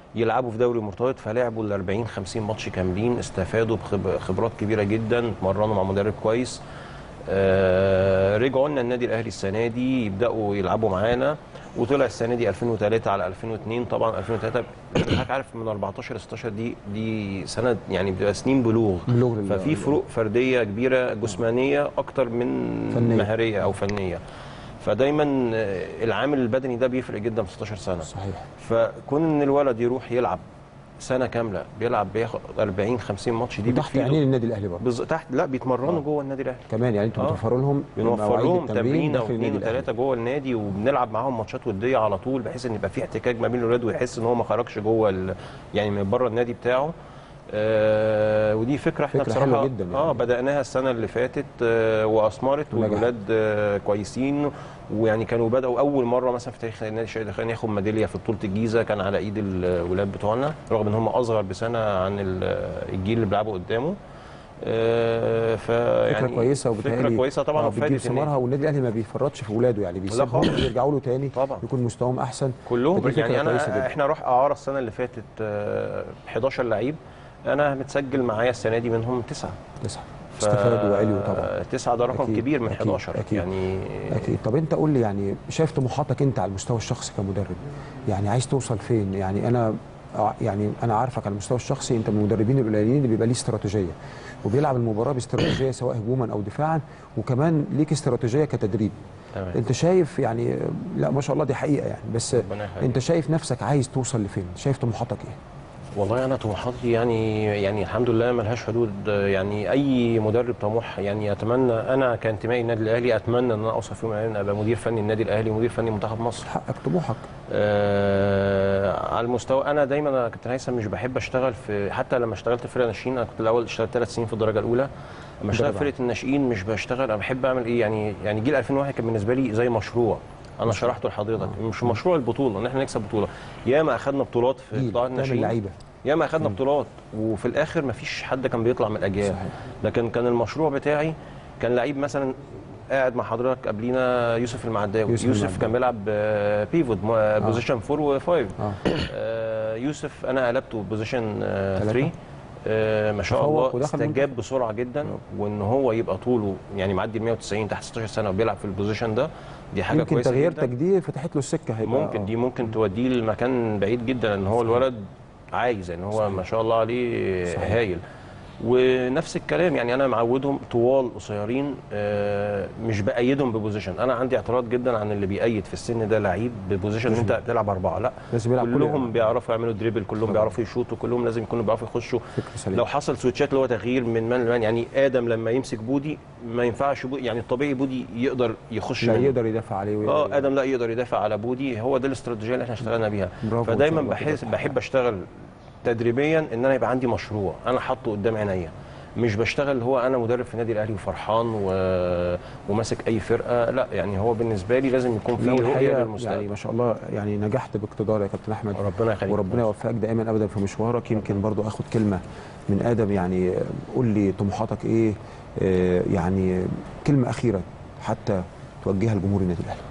يلعبوا في دوري مرتبط فلعبوا ال 40 50 ماتش كاملين استفادوا بخبرات كبيره جدا اتمرنوا مع مدرب كويس آه، رجعوا لنا النادي الاهلي السنه دي يبداوا يلعبوا معانا وطلع السنه دي 2003 على 2002 طبعا 2003 حضرتك عارف من 14 ل 16 دي دي سنه يعني بتبقى سنين بلوغ بلوغ لل- ففي فروق فرديه كبيره جسمانيه اكتر من فنية. مهاريه او فنيه فدايما آه، العامل البدني ده بيفرق جدا في 16 سنه صحيح فكون ان الولد يروح يلعب سنه كامله بيلعب بياخد 40 50 ماتش دي تحت بتفيده. عينين النادي الاهلي برضه بز... تحت لا بيتمرنوا جوه النادي الاهلي كمان يعني انتوا آه. بتوفروا لهم بنوفر مواعيد لهم التمرين تمرين او داخل اثنين النادي الأهلي. وثلاثه جوه النادي وبنلعب معاهم ماتشات وديه على طول بحيث ان يبقى في احتكاك ما بين الولاد ويحس ان هو ما خرجش جوه ال... يعني من بره النادي بتاعه آه ودي فكره احنا فكرة بصراحه حلوة جدا يعني. اه بداناها السنه اللي فاتت آه واثمرت ونجحت. والولاد آه كويسين ويعني كانوا بداوا اول مره مثلا في تاريخ النادي الشهيد خان ياخد ميداليه في بطوله الجيزه كان على ايد الولاد بتوعنا رغم ان هم اصغر بسنه عن ال- الجيل اللي بيلعبوا قدامه آه فيعني فكره كويسه وبالتالي فكره كويسه طبعا آه، بتجيب وفادت النادي. ثمارها والنادي الاهلي ما بيفرطش في اولاده يعني بيسيبهم خالص. يرجعوا له تاني طبعا. يكون مستواهم احسن كلهم فدي فكرة يعني كويسة انا جدا. احنا روح اعاره السنه اللي فاتت آه، 11 لعيب انا متسجل معايا السنه دي منهم تسعه تسعه استفادوا وعلوا طبعا تسعه ده رقم أكيد، كبير من أكيد، 11 أكيد. يعني اكيد طب انت قول لي يعني شايف طموحاتك انت على المستوى الشخصي كمدرب يعني عايز توصل فين يعني انا آه، يعني انا عارفك على المستوى الشخصي انت من المدربين القليلين اللي بيبقى ليه استراتيجيه وبيلعب المباراه باستراتيجيه سواء هجوما او دفاعا وكمان ليك استراتيجيه كتدريب تمام انت شايف يعني لا ما شاء الله دي حقيقه يعني بس ربنا يخليك. انت شايف نفسك عايز توصل لفين شايف طموحاتك ايه والله انا طموحاتي يعني يعني الحمد لله ملهاش حدود يعني اي مدرب طموح يعني اتمنى انا كانتمائي النادي الاهلي اتمنى ان انا اوصل في يوم من الايام ابقى مدير فني النادي الاهلي ومدير فني منتخب مصر حقك طموحك آه على المستوى انا دايما يا كابتن هيثم مش بحب اشتغل في حتى لما اشتغلت في فرقه ناشئين انا كنت الاول اشتغلت ثلاث سنين في الدرجه الاولى لما اشتغل في مدرب فرقه الناشئين مش بشتغل انا بحب اعمل ايه يعني يعني جيل 2001 كان بالنسبه لي زي مشروع انا شرحته لحضرتك مش مشروع البطوله ان احنا نكسب بطوله ياما اخذنا بطولات في جيل قطاع تعمل الناشئين لعيبه ياما اخذنا بطولات وفي الاخر مفيش حد كان بيطلع من الاجيال صحيح. لكن كان المشروع بتاعي كان لعيب مثلا قاعد مع حضرتك قبلينا يوسف المعداوي يوسف يوسف, المعداوي. كان بيلعب آه، بيفوت بوزيشن 4 و5 اه آه، يوسف انا قلبته بوزيشن تلاتة. 3 آه، ما شاء تفوق الله ودخل استجاب بسرعه جدا وان هو يبقى طوله يعني معدي ال 190 تحت 16 سنه وبيلعب في البوزيشن ده دي حاجه يمكن كويسه تغييرتك جدا دي فتحت له السكه هيبقى ممكن آه. دي ممكن توديه لمكان بعيد جدا ان هو الولد عايز ان هو ما شاء الله عليه صحيح. هايل ونفس الكلام يعني انا معودهم طوال قصيرين آه، مش بايدهم ببوزيشن انا عندي اعتراض جدا عن اللي بيأيد في السن ده لعيب ببوزيشن ان انت بتلعب اربعه لا لازم يلعب كل- كلهم بيعرفوا يعملوا دريبل كلهم بيعرفوا يشوطوا كلهم لازم يكونوا بيعرفوا يخشوا فكر سليم لو حصل سويتشات اللي هو تغيير من مان لمان يعني ادم لما يمسك بودي ما ينفعش بودي يعني الطبيعي بودي يقدر يخش لا منه. يقدر يدافع عليه ويقدر اه ادم لا يقدر يدافع على بودي هو ده الاستراتيجيه اللي احنا اشتغلنا بيها برافو، فدايما إن شاء الله بحس كده. بحب اشتغل تدريبيا ان انا يبقى عندي مشروع انا حاطه قدام عينيا مش بشتغل هو انا مدرب في النادي الاهلي وفرحان و... وماسك اي فرقه لا يعني هو بالنسبه لي لازم يكون في لو رؤيه الحقيقه للمستقبل يعني ما شاء الله يعني نجحت باقتدار يا كابتن احمد ربنا يخليك وربنا يوفقك دائما ابدا في مشوارك يمكن برضو اخد كلمه من ادم يعني قول لي طموحاتك ايه آه، يعني كلمه اخيره حتى توجهها لجمهور النادي الاهلي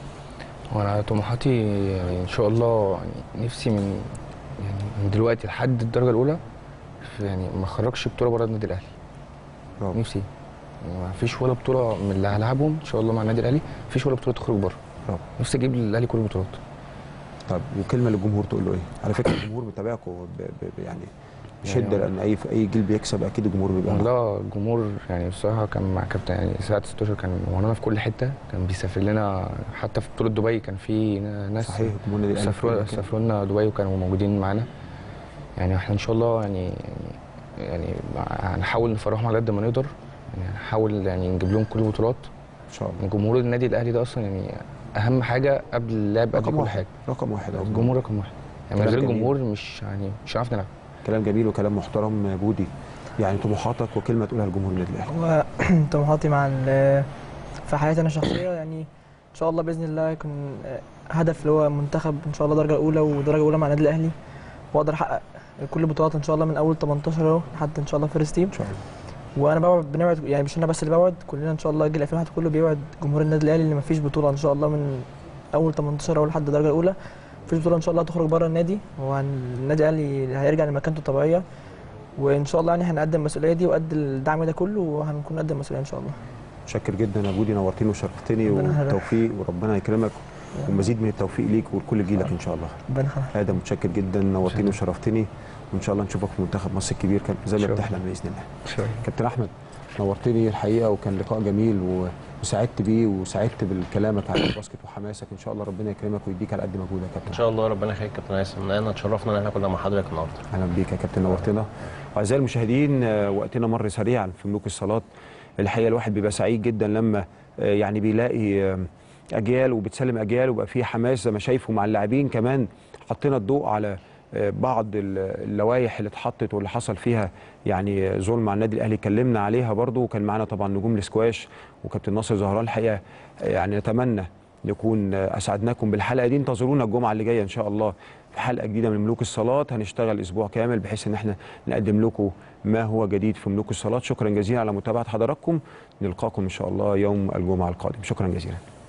وانا طموحاتي يعني ان شاء الله يعني نفسي من يعني من دلوقتي لحد الدرجه الاولى في يعني ما اخرجش بطوله بره النادي الاهلي برافو. نفسي يعني ما فيش ولا بطوله من اللي هلعبهم ان شاء الله مع النادي الاهلي ما فيش ولا بطوله تخرج بره برافو. نفسي اجيب للاهلي كل البطولات طب وكلمه للجمهور تقول له ايه على فكره الجمهور متابعكم ب- ب- يعني بشده يعني- لان اي في اي جيل بيكسب اكيد الجمهور بيبقى معاه. لا الجمهور يعني بصراحه كان مع كابتن يعني ساعه 16 كان ورانا في كل حته كان بيسافر لنا حتى في بطوله دبي كان في ناس صحيح جمهور النادي الاهلي سافروا في كل مكان. سافروا لنا دبي وكانوا موجودين معانا يعني احنا ان شاء الله يعني يعني يعني هنحاول نفرحهم على قد ما نقدر يعني هنحاول يعني نجيب لهم كل البطولات ان شاء الله يعني جمهور النادي الاهلي ده اصلا يعني اهم حاجه قبل اللعب قبل رقم كل واحد حاجه رقم واحد أهو. الجمهور رقم واحد يعني من كلام غير جميل. الجمهور مش يعني مش هنعرف نلعب كلام جميل وكلام محترم بودي يعني طموحاتك وكلمه تقولها لجمهور النادي الاهلي وطموحاتي مع ال- في حياتي انا الشخصيه يعني ان شاء الله باذن الله يكون هدف اللي هو منتخب ان شاء الله درجه اولى ودرجه اولى مع النادي الاهلي واقدر احقق كل البطولات ان شاء الله من اول 18 اهو لحد ان شاء الله فيرست تيم ان شاء الله وانا بوعد بنوعد يعني مش انا بس اللي بوعد كلنا ان شاء الله جيل 2001 كله بيوعد جمهور النادي الاهلي اللي مفيش بطوله ان شاء الله من اول 18 او لحد الدرجه الاولى مفيش بطوله ان شاء الله هتخرج بره النادي والنادي الاهلي هيرجع لمكانته الطبيعيه وان شاء الله يعني هنقدم المسؤوليه دي وقد الدعم ده كله وهنكون قد المسؤوليه ان شاء الله متشكر جدا يا بودي نورتني وشرفتني ربنا يخليك. والتوفيق وربنا يكرمك ومزيد من التوفيق ليك ولكل جيلك ان شاء الله ربنا يخليك. ادم متشكر جدا نورتني وشرفتني وان شاء الله نشوفك في منتخب مصر الكبير كان زي ما شكراً. بتحلم باذن الله شكرا كابتن احمد نورتني الحقيقه وكان لقاء جميل و- وسعدت بيه وسعدت بالكلامك على الباسكت وحماسك ان شاء الله ربنا يكرمك ويديك على قد مجهودك يا كابتن ان شاء الله ربنا يخليك كابتن هيثم انا اتشرفنا ان احنا كنا مع حضرتك النهارده اهلا بيك يا كابتن نورتنا اعزائي المشاهدين آه، وقتنا مر سريعا في ملوك الصالات الحقيقه الواحد بيبقى سعيد جدا لما آه، يعني بيلاقي آه، اجيال وبتسلم اجيال وبقى في حماس زي ما شايفه مع اللاعبين كمان حطينا الضوء على آه، بعض ال- اللوائح اللي اتحطت واللي حصل فيها يعني ظلم على النادي الاهلي اتكلمنا عليها برضو وكان معانا طبعا نجوم الاسكواش وكابتن ناصر زهران الحقيقه آه، يعني نتمنى نكون آه، اسعدناكم بالحلقه دي انتظرونا الجمعه اللي جايه ان شاء الله في حلقه جديده من ملوك الصالات هنشتغل اسبوع كامل بحيث ان احنا نقدم لكم ما هو جديد في ملوك الصالات شكرا جزيلا على متابعه حضراتكم نلقاكم ان شاء الله يوم الجمعه القادم شكرا جزيلا